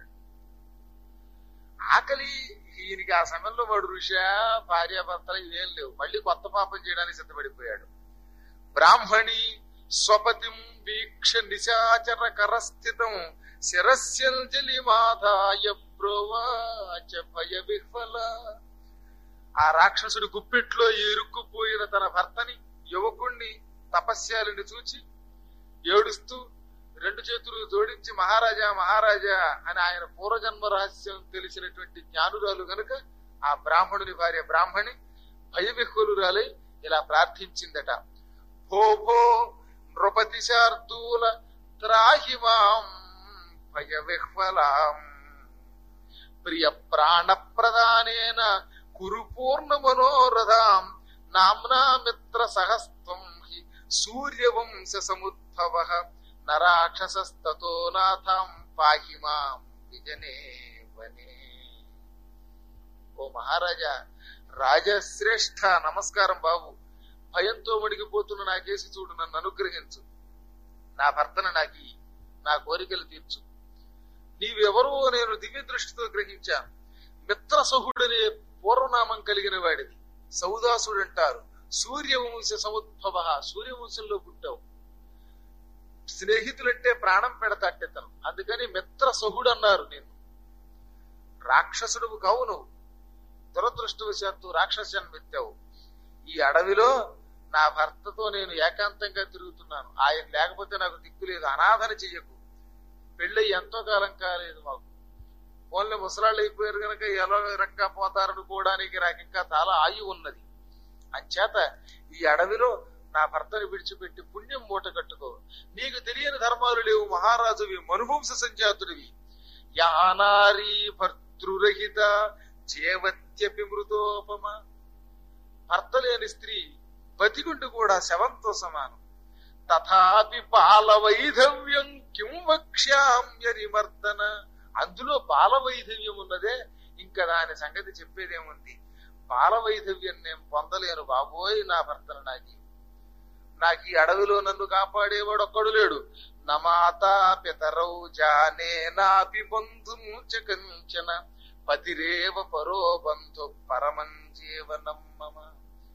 ఆకలి ఈయనకి ఆ సమయంలో వాడు ఋషా భార్యాభర్తలు ఇవేం లేవు మళ్ళీ కొత్త పాపం చేయడానికి సిద్ధపడిపోయాడు బ్రాహ్మణి స్వపతిం వీక్ష నిశాచర కరస్థితం శిరస్యంజలి మాధాయ ప్రోవాచ భయ విహ్వల ఆ రాక్షసుడి గుప్పిట్లో ఇరుక్కుపోయిన తన భర్తని యువకుణ్ణి తపస్యాలని చూచి ఏడుస్తూ రెండు చేతులు జోడించి మహారాజా మహారాజా అని ఆయన పూర్వజన్మ రహస్యం తెలిసినటువంటి జ్ఞానురాలు గనుక ఆ బ్రాహ్మణుని భార్య బ్రాహ్మణి భయవిహ్వలురాలై ఇలా ప్రార్థించిందట భో భో నృపతి శార్దూల త్రాహి మాం భయ విహ్వలాం ప్రియ ప్రాణ ప్రదానేన కురు పూర్ణ మనోరథాం నామ్నా మిత్ర సహస్వం హి సూర్యవంశ సముద్భవ నరాక్షసస్తతో నాథం పాహి మాం విజనే వనే ఓ మహారాజా రాజశ్రేష్ఠ నమస్కారం బాబు భయంతో వణికిపోతున్న నా కేసి చూడు నన్ను అనుగ్రహించు నా భర్తను నాకి నా కోరికలు తీర్చు నీవెవరో నేను దివ్య దృష్టితో గ్రహించాను మిత్రసహుడనే పూర్వనామం కలిగిన వాడిది సౌదాసుడు అంటారు సూర్యవంశ సముద్భవ సూర్యవంశంలో పుట్టావు స్నేహితులంటే ప్రాణం పెడతాట్టెతను అందుకని మిత్ర సహుడు అన్నారు నేను రాక్షసుడు కావు నువ్వు దురదృష్టవశాత్తు రాక్షసాన్ని మెత్తావు ఈ అడవిలో నా భర్తతో నేను ఏకాంతంగా తిరుగుతున్నాను ఆయన లేకపోతే నాకు దిక్కు లేదు అనాథన చెయ్యకు పెళ్ళి ఎంతో కాలం కాలేదు మాకు ఓన్లీ ముసలాళ్ళు అయిపోయారు కనుక ఎలా రక్కా పోతారనుకోవడానికి నాకు ఇంకా చాలా ఆయు ఉన్నది అంచేత ఈ అడవిలో నా భర్తను విడిచిపెట్టి పుణ్యం మూట కట్టుకో నీకు తెలియని ధర్మాలు లేవు మహారాజువి మనువంశ సంజాతుడివి యానారీ భర్తృరహిత చేవత్యపి మృతోపమ భర్త లేని స్త్రీ బతికుండి కూడా శవంతో సమానం తథాపి బాల వైధవ్యం కిం వక్ష్యామ్యనిమర్దన అందులో బాల వైధవ్యం ఉన్నదే ఇంకా దాని సంగతి చెప్పేదేముంది బాల వైధవ్యం నేను పొందలేను బాబోయ్ నా భర్తను నాకి నాకు ఈ అడవిలో నన్ను కాపాడేవాడు ఒక్కడు లేడు నమాత పితరౌ జానే నాపి బంధును కంచన పతిరేవ పరో బంధు పరమం జీవనం మమ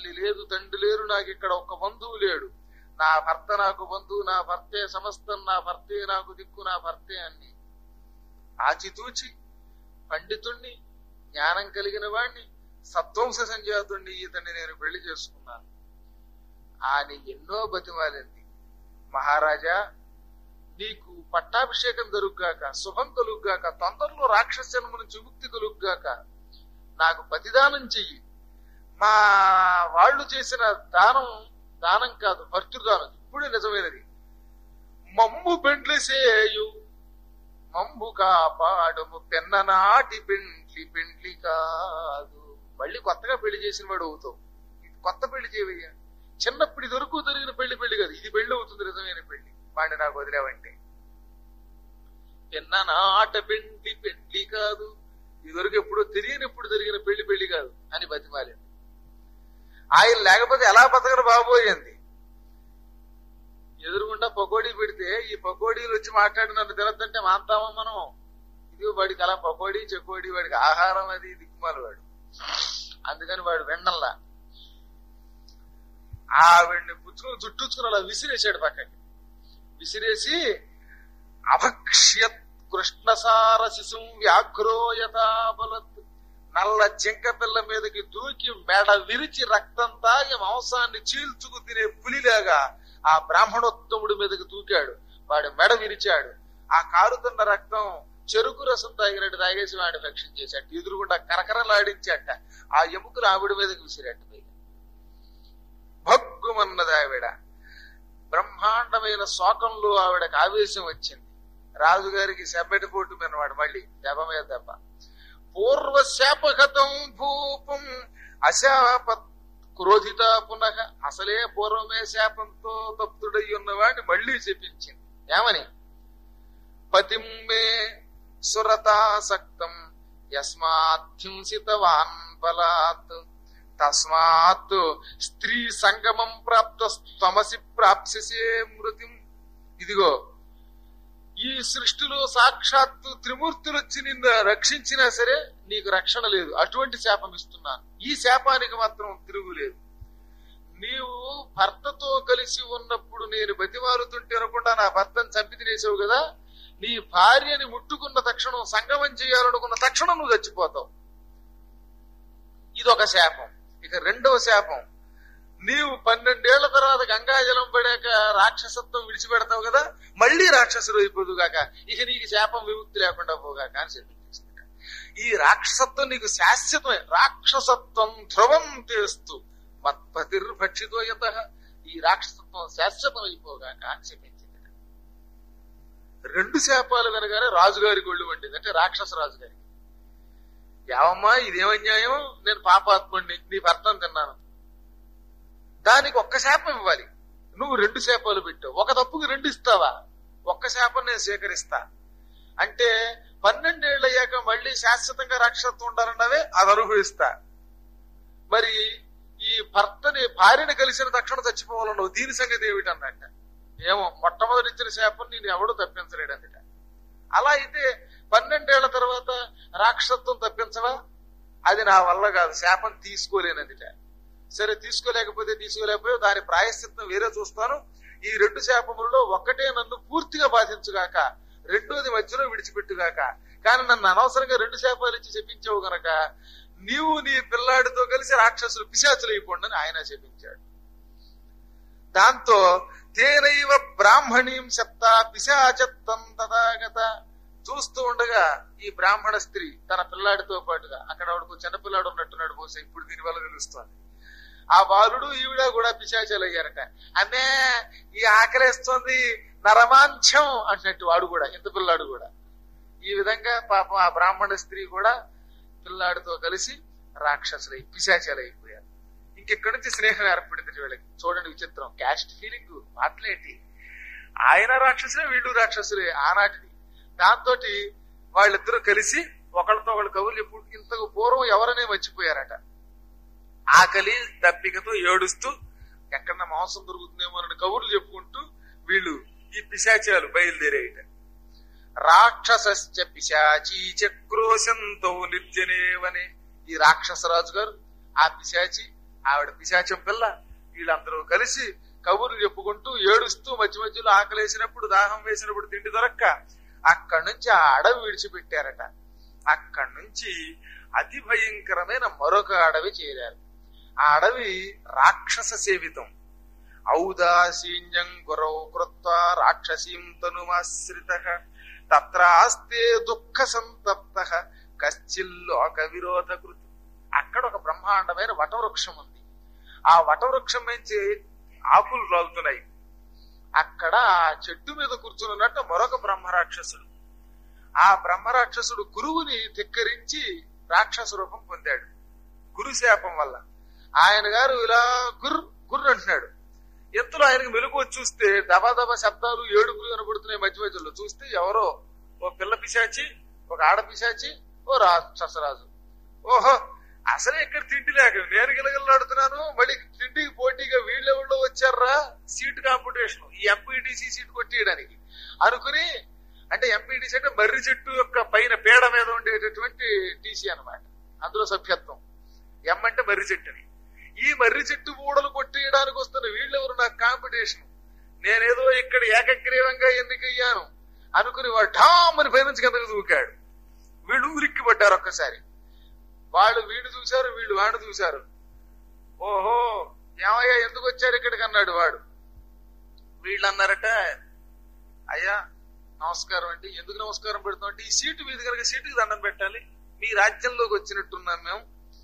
తల్లి లేదు తండ్రి లేరు నాకు ఇక్కడ ఒక బంధువు లేడు నా భర్త నాకు బంధువు నా భర్తే సమస్తం నా భర్తే నాకు దిక్కు నా భర్తే అన్ని ఆచితూచి పండితుణ్ణి జ్ఞానం కలిగిన వాణ్ణి సత్వంశ సంజాతుణ్ణి ఇతన్ని నేను పెళ్లి చేసుకున్నాను అని ఎన్నో బతిమాలింది మహారాజా నీకు పట్టాభిషేకం జరుగుగాక శుభం కలుగుగాక తొందరలో రాక్షసన్మ నుంచి విముక్తి కలుగుగాక నాకు పతిదానం చెయ్యి మా వాళ్ళు చేసిన దానం దానం కాదు భర్తృదానం ఇప్పుడే నిజమైనది మమ్ము పెండ్లిసేయు మంబు కాపాడము పెన్ననాటి పెండ్లి పెండ్లి కాదు మళ్ళీ కొత్తగా పెళ్లి చేసిన వాడు అవుతావు ఇది కొత్త పెళ్లి చేయవయ్యా చిన్నప్పుడు ఇది వరకు జరిగిన పెళ్లి పెళ్లి కాదు ఇది పెళ్లి అవుతుంది నిజమైన పెళ్లి వాడిని నాకు వదిలేవంటే పెన్ననాట పెండ్లి పెండ్లి కాదు ఇదివరకు ఎప్పుడో తెలియనప్పుడు జరిగిన పెళ్లి పెళ్లి కాదు అని బతిమాలింది ఆయన లేకపోతే ఎలా బతకరు బాబోయింది ఎదురుగుండా పకోడీ పెడితే ఈ పకోడీలు వచ్చి మాట్లాడి నన్ను తినద్దంటే మాంతామా మనం ఇది వాడికి అలా పకోడీ చెకోడీ వాడికి ఆహారం అది దిక్కుమాలి వాడు అందుకని వాడు వెండల్లా ఆవిడ్ని పుచ్చుకుని చుట్టూచుకుని అలా విసిరేసాడు పక్కకి విసిరేసి అభక్ష్యత్ కృష్ణసార శిశుం వ్యాఘ్రోయతాబలత్ నల్ల జింక పిల్ల మీదకి దూకి మెడ విరిచి రక్తం తాగి మాంసాన్ని చీల్చుకు తినే పులిలాగా ఆ బ్రాహ్మణోత్తముడి మీదకి దూకాడు వాడు మెడ విరిచాడు ఆ కారుతున్న రక్తం చెరుకు రసం తాగినట్టు తాగేసి వాడిని రక్షణ చేశాడు ఎదురుగుండా కరకరలాడించాట ఆ ఎముకలు ఆవిడ మీదకి విసిరాట పైగా భగ్గుమన్నది ఆవిడ బ్రహ్మాండమైన శోకంలో ఆవిడకి ఆవేశం వచ్చింది రాజుగారికి సెబ్బెటి పోటు మీనవాడు మళ్ళీ దెబ్బ మీద దెబ్బ పూర్వ శాపగతం భూపం అశాప క్రోధిత పునః అసలే పూర్వమే శాపంతో తప్తుడై ఉన్నవాడిని మళ్ళీ చెప్పించింది ఏమని పతిం మే సురతాసక్తం యస్మాత్హింసితవాన్ బలాత్ తస్మాత్ స్త్రీ సంగమం ప్రాప్త తమసి ప్రాప్స్యసే మృతిం ఇదిగో ఈ సృష్టిలో సాక్షాత్తు త్రిమూర్తులు వచ్చి నిన్ను రక్షించినా సరే నీకు రక్షణ లేదు అటువంటి శాపం ఇస్తున్నాను ఈ శాపానికి మాత్రం తిరుగులేదు నీవు భర్తతో కలిసి ఉన్నప్పుడు నేను బతిమారుతుంటే అనకుండా నా భర్తను చంపి తినేసావు కదా నీ భార్యని ముట్టుకున్న తక్షణం సంగమం చేయాలనుకున్న తక్షణం నువ్వు చచ్చిపోతావు ఇదొక శాపం ఇక రెండవ శాపం నీవు పన్నెండేళ్ల తర్వాత గంగాజలం పడాక రాక్షసత్వం విడిచిపెడతావు కదా మళ్ళీ రాక్షసుడు అయిపోదు గాక ఇక నీకు శాపం విముక్తి లేకుండా పోగాక అని చెప్పించింది ఈ రాక్షసత్వం నీకు శాశ్వతమే రాక్షసత్వం ధ్రువం చేస్తూ మత్పతిర్భక్షితో యత ఈ రాక్షసత్వం శాశ్వతం అయిపోగాక అని చెప్పించింది రెండు శాపాలు వినగానే రాజుగారికి ఒళ్ళు వండింది అంటే రాక్షస రాజుగారికి ఏవమ్మా ఇదేమన్యాయం నేను పాపాత్ముడిని నీ భర్తను తిన్నాను దానికి ఒక్క శాపం ఇవ్వాలి నువ్వు రెండు శాపాలు పెట్టావు ఒక తప్పుకి రెండు ఇస్తావా ఒక్క శాపం నేను స్వీకరిస్తా అంటే పన్నెండేళ్ళు అయ్యాక మళ్ళీ శాశ్వతంగా రాక్షసత్వం ఉండాలన్నవే అది అనుభవిస్తా మరి ఈ భర్తని భార్యని కలిసిన తక్షణ చచ్చిపోవాలన్నావు దీని సంగతి ఏమిటన్నట్ట ఏమో మొట్టమొదటి ఇచ్చిన శాపం నేను ఎవడు తప్పించలేడు అందుట అలా అయితే పన్నెండేళ్ల తర్వాత రాక్షసత్వం తప్పించవా అది నా వల్ల కాదు శాపం తీసుకోలేనదిట సరే తీసుకోలేకపోతే తీసుకోలేకపోతే దాని ప్రాయశ్చిత్తం వేరే చూస్తాను ఈ రెండు శాపములలో ఒక్కటే నన్ను పూర్తిగా బాధించుగాక రెండోది మధ్యలో విడిచిపెట్టుగాక కానీ నన్ను అనవసరంగా రెండు శాపాలు ఇచ్చి చెప్పించావు గనక నీవు నీ పిల్లాడితో కలిసి రాక్షసులు పిశాచులు అయిపోండి అని ఆయన చెప్పించాడు దాంతో తేనైవ బ్రాహ్మణీం చెప్త పిశాచత్వం తదాగత చూస్తూ ఉండగా ఈ బ్రాహ్మణ స్త్రీ తన పిల్లాడితో పాటుగా అక్కడ ఆవిడకు చిన్నపిల్లాడు ఉన్నట్టున్నాడు బహుశా ఇప్పుడు దీని వల్ల తెలుస్తోంది ఆ బాలుడు ఈవిడ కూడా పిశాచాలు అయ్యారట అమ్మే ఈ ఆకలేస్తోంది నరమాంఛం అంటున్నట్టు వాడు కూడా ఇంత పిల్లాడు కూడా ఈ విధంగా పాపం ఆ బ్రాహ్మణ స్త్రీ కూడా పిల్లాడితో కలిసి రాక్షసులై పిశాచాలు అయిపోయారు ఇంకెక్కడి నుంచి స్నేహం ఏర్పడింది వీళ్ళకి చూడండి విచిత్రం క్యాస్ట్ ఫీలింగ్ మాటలేంటి ఆయన రాక్షసులే వీళ్ళు రాక్షసులే ఆనాటిది దాంతో వాళ్ళిద్దరూ కలిసి ఒకళ్ళతో ఒకళ్ళు కవులు ఎప్పుడు ఇంతకు పూర్వం ఎవరనే మర్చిపోయారట ఆకలి దప్పికతో ఏడుస్తూ ఎక్కడన్నా మాంసం దొరుకుతుందేమో అని కబుర్లు చెప్పుకుంటూ వీళ్ళు ఈ పిశాచాలు బయలుదేరేయట రాక్షసశ్చ పిశాచీ చక్రోశంతో నిర్జనేవనే ఈ రాక్షసరాజు గారు ఆ పిశాచి ఆవిడ పిశాచం పిల్ల వీళ్ళందరూ కలిసి కబుర్లు చెప్పుకుంటూ ఏడుస్తూ మధ్య మధ్యలో ఆకలేసినప్పుడు దాహం వేసినప్పుడు తిండి దొరక్క అక్కడి నుంచి ఆ అడవి విడిచిపెట్టారట అక్కడి నుంచి అతి భయంకరమైన మరొక అడవి చేరారు ఆ అడవి రాక్షస సేవితం ఔదాసీన్యం గురౌ కృత్వా రాక్షసీం తనుమాశ్రిత తత్రాస్తే దుఃఖ సంతప్త కశ్చిల్లోక విరోధ కృతి అక్కడ ఒక బ్రహ్మాండమైన వటవృక్షం ఉంది ఆ వటవృక్షం నుంచి ఆకులు రాలుతున్నాయి అక్కడ ఆ చెట్టు మీద కూర్చున్నట్టు మరొక బ్రహ్మరాక్షసుడు ఆ బ్రహ్మరాక్షసుడు గురువుని ధిక్కరించి రాక్షస రూపం పొందాడు గురు శాపం వల్ల ఆయన గారు ఇలా గుర్రు గుర్రు అంటున్నాడు ఎత్తులో ఆయనకు మెలుగు వచ్చి చూస్తే దబా దబా శబ్దాలు ఏడుపులు కనబడుతున్నాయి మధ్య మధ్యలో చూస్తే ఎవరో ఓ పిల్ల పిశాచి ఒక ఆడ పిశాచి ఓ రాక్షసరాజు ఓహో అసలే ఇక్కడ తిండి లేక నేను గిలగిలాడుతున్నాను మళ్ళీ తిండికి పోటీగా వీళ్ళెవళ్ళో వచ్చారా సీట్ కాంపిటీషన్ ఈ ఎంపీటీసీ సీట్ కొట్టేయడానికి అనుకుని అంటే ఎంపీటీసీ అంటే మర్రి చెట్టు యొక్క పైన పేడ మీద ఉండేటటువంటి టీసీ అన్నమాట అందులో సభ్యత్వం ఎం అంటే మర్రి చెట్టుని ఈ మర్రి చెట్టు ఊడలు కొట్టేయడానికి వస్తున్న వీళ్ళెవరు నాకు కాంపిటీషన్ నేనేదో ఇక్కడ ఏకగ్రీవంగా ఎన్నికయ్యాను అనుకుని వాడు ఠామ్ అని పైనుంచి కిందకు దూకాడు వీళ్ళు ఉలిక్కి పడ్డారు ఒక్కసారి వాళ్ళు వీడు చూశారు వీళ్ళు వాడు చూశారు ఓహో ఏమయ్యా ఎందుకు వచ్చారు ఇక్కడికి అన్నాడు వాడు వీళ్ళు అన్నారట అయ్యా నమస్కారం అండి ఎందుకు నమస్కారం పెడుతున్నాం అంటే ఈ సీటు మీద కనుక సీటుకి దండం పెట్టాలి మీ రాజ్యంలోకి వచ్చినట్టున్నాం మేము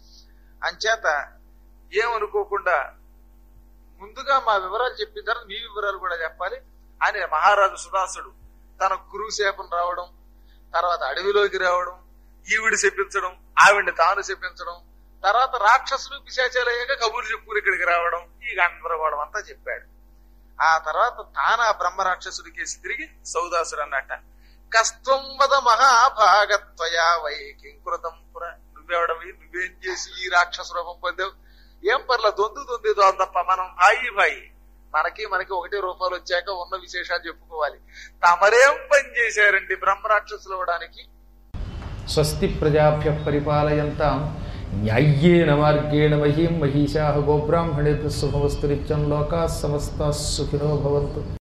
అంచేత ఏమనుకోకుండా ముందుగా మా వివరాలు చెప్పిన తర్వాత మీ వివరాలు కూడా చెప్పాలి అని మహారాజు సుదాసుడు తన గురువు శాపం రావడం తర్వాత అడవిలోకి రావడం ఈవిడి చెప్పించడం ఆవిడ్ని తాను చెప్పించడం తర్వాత రాక్షసులు పిశాచాలు అయ్యాక కబుర్లు చెప్పుకుని ఇక్కడికి రావడం ఈ గంధర్వడం అంతా చెప్పాడు ఆ తర్వాత తాను ఆ బ్రహ్మ రాక్షసుడి కేసి తిరిగి సౌదాసుడు అన్నట్ట కస్త్వం వద మహాభాగత్వయా వై కింకృతం పుర నువ్వెవడవి నువ్వేం చేసి ఈ రాక్షస రూపం పొందావు ఏం పర్ల దొందు దొందేదో తప్ప మనం భాయి భాయి మనకి మనకి ఒకటే రూపాయలు వచ్చాక ఉన్న విశేషాలు చెప్పుకోవాలి తమరేం పని చేశారండి బ్రహ్మ రాక్షసులు అవడానికి స్వస్తి ప్రజాభ్య పరిపాలయంతాం న్యాయ్యేన మార్గేణ మహీం మహిషా గోబ్రాహ్మణేభ్య శుభమస్తు నిత్యం లోకా సమస్త సుఖినో భవంతు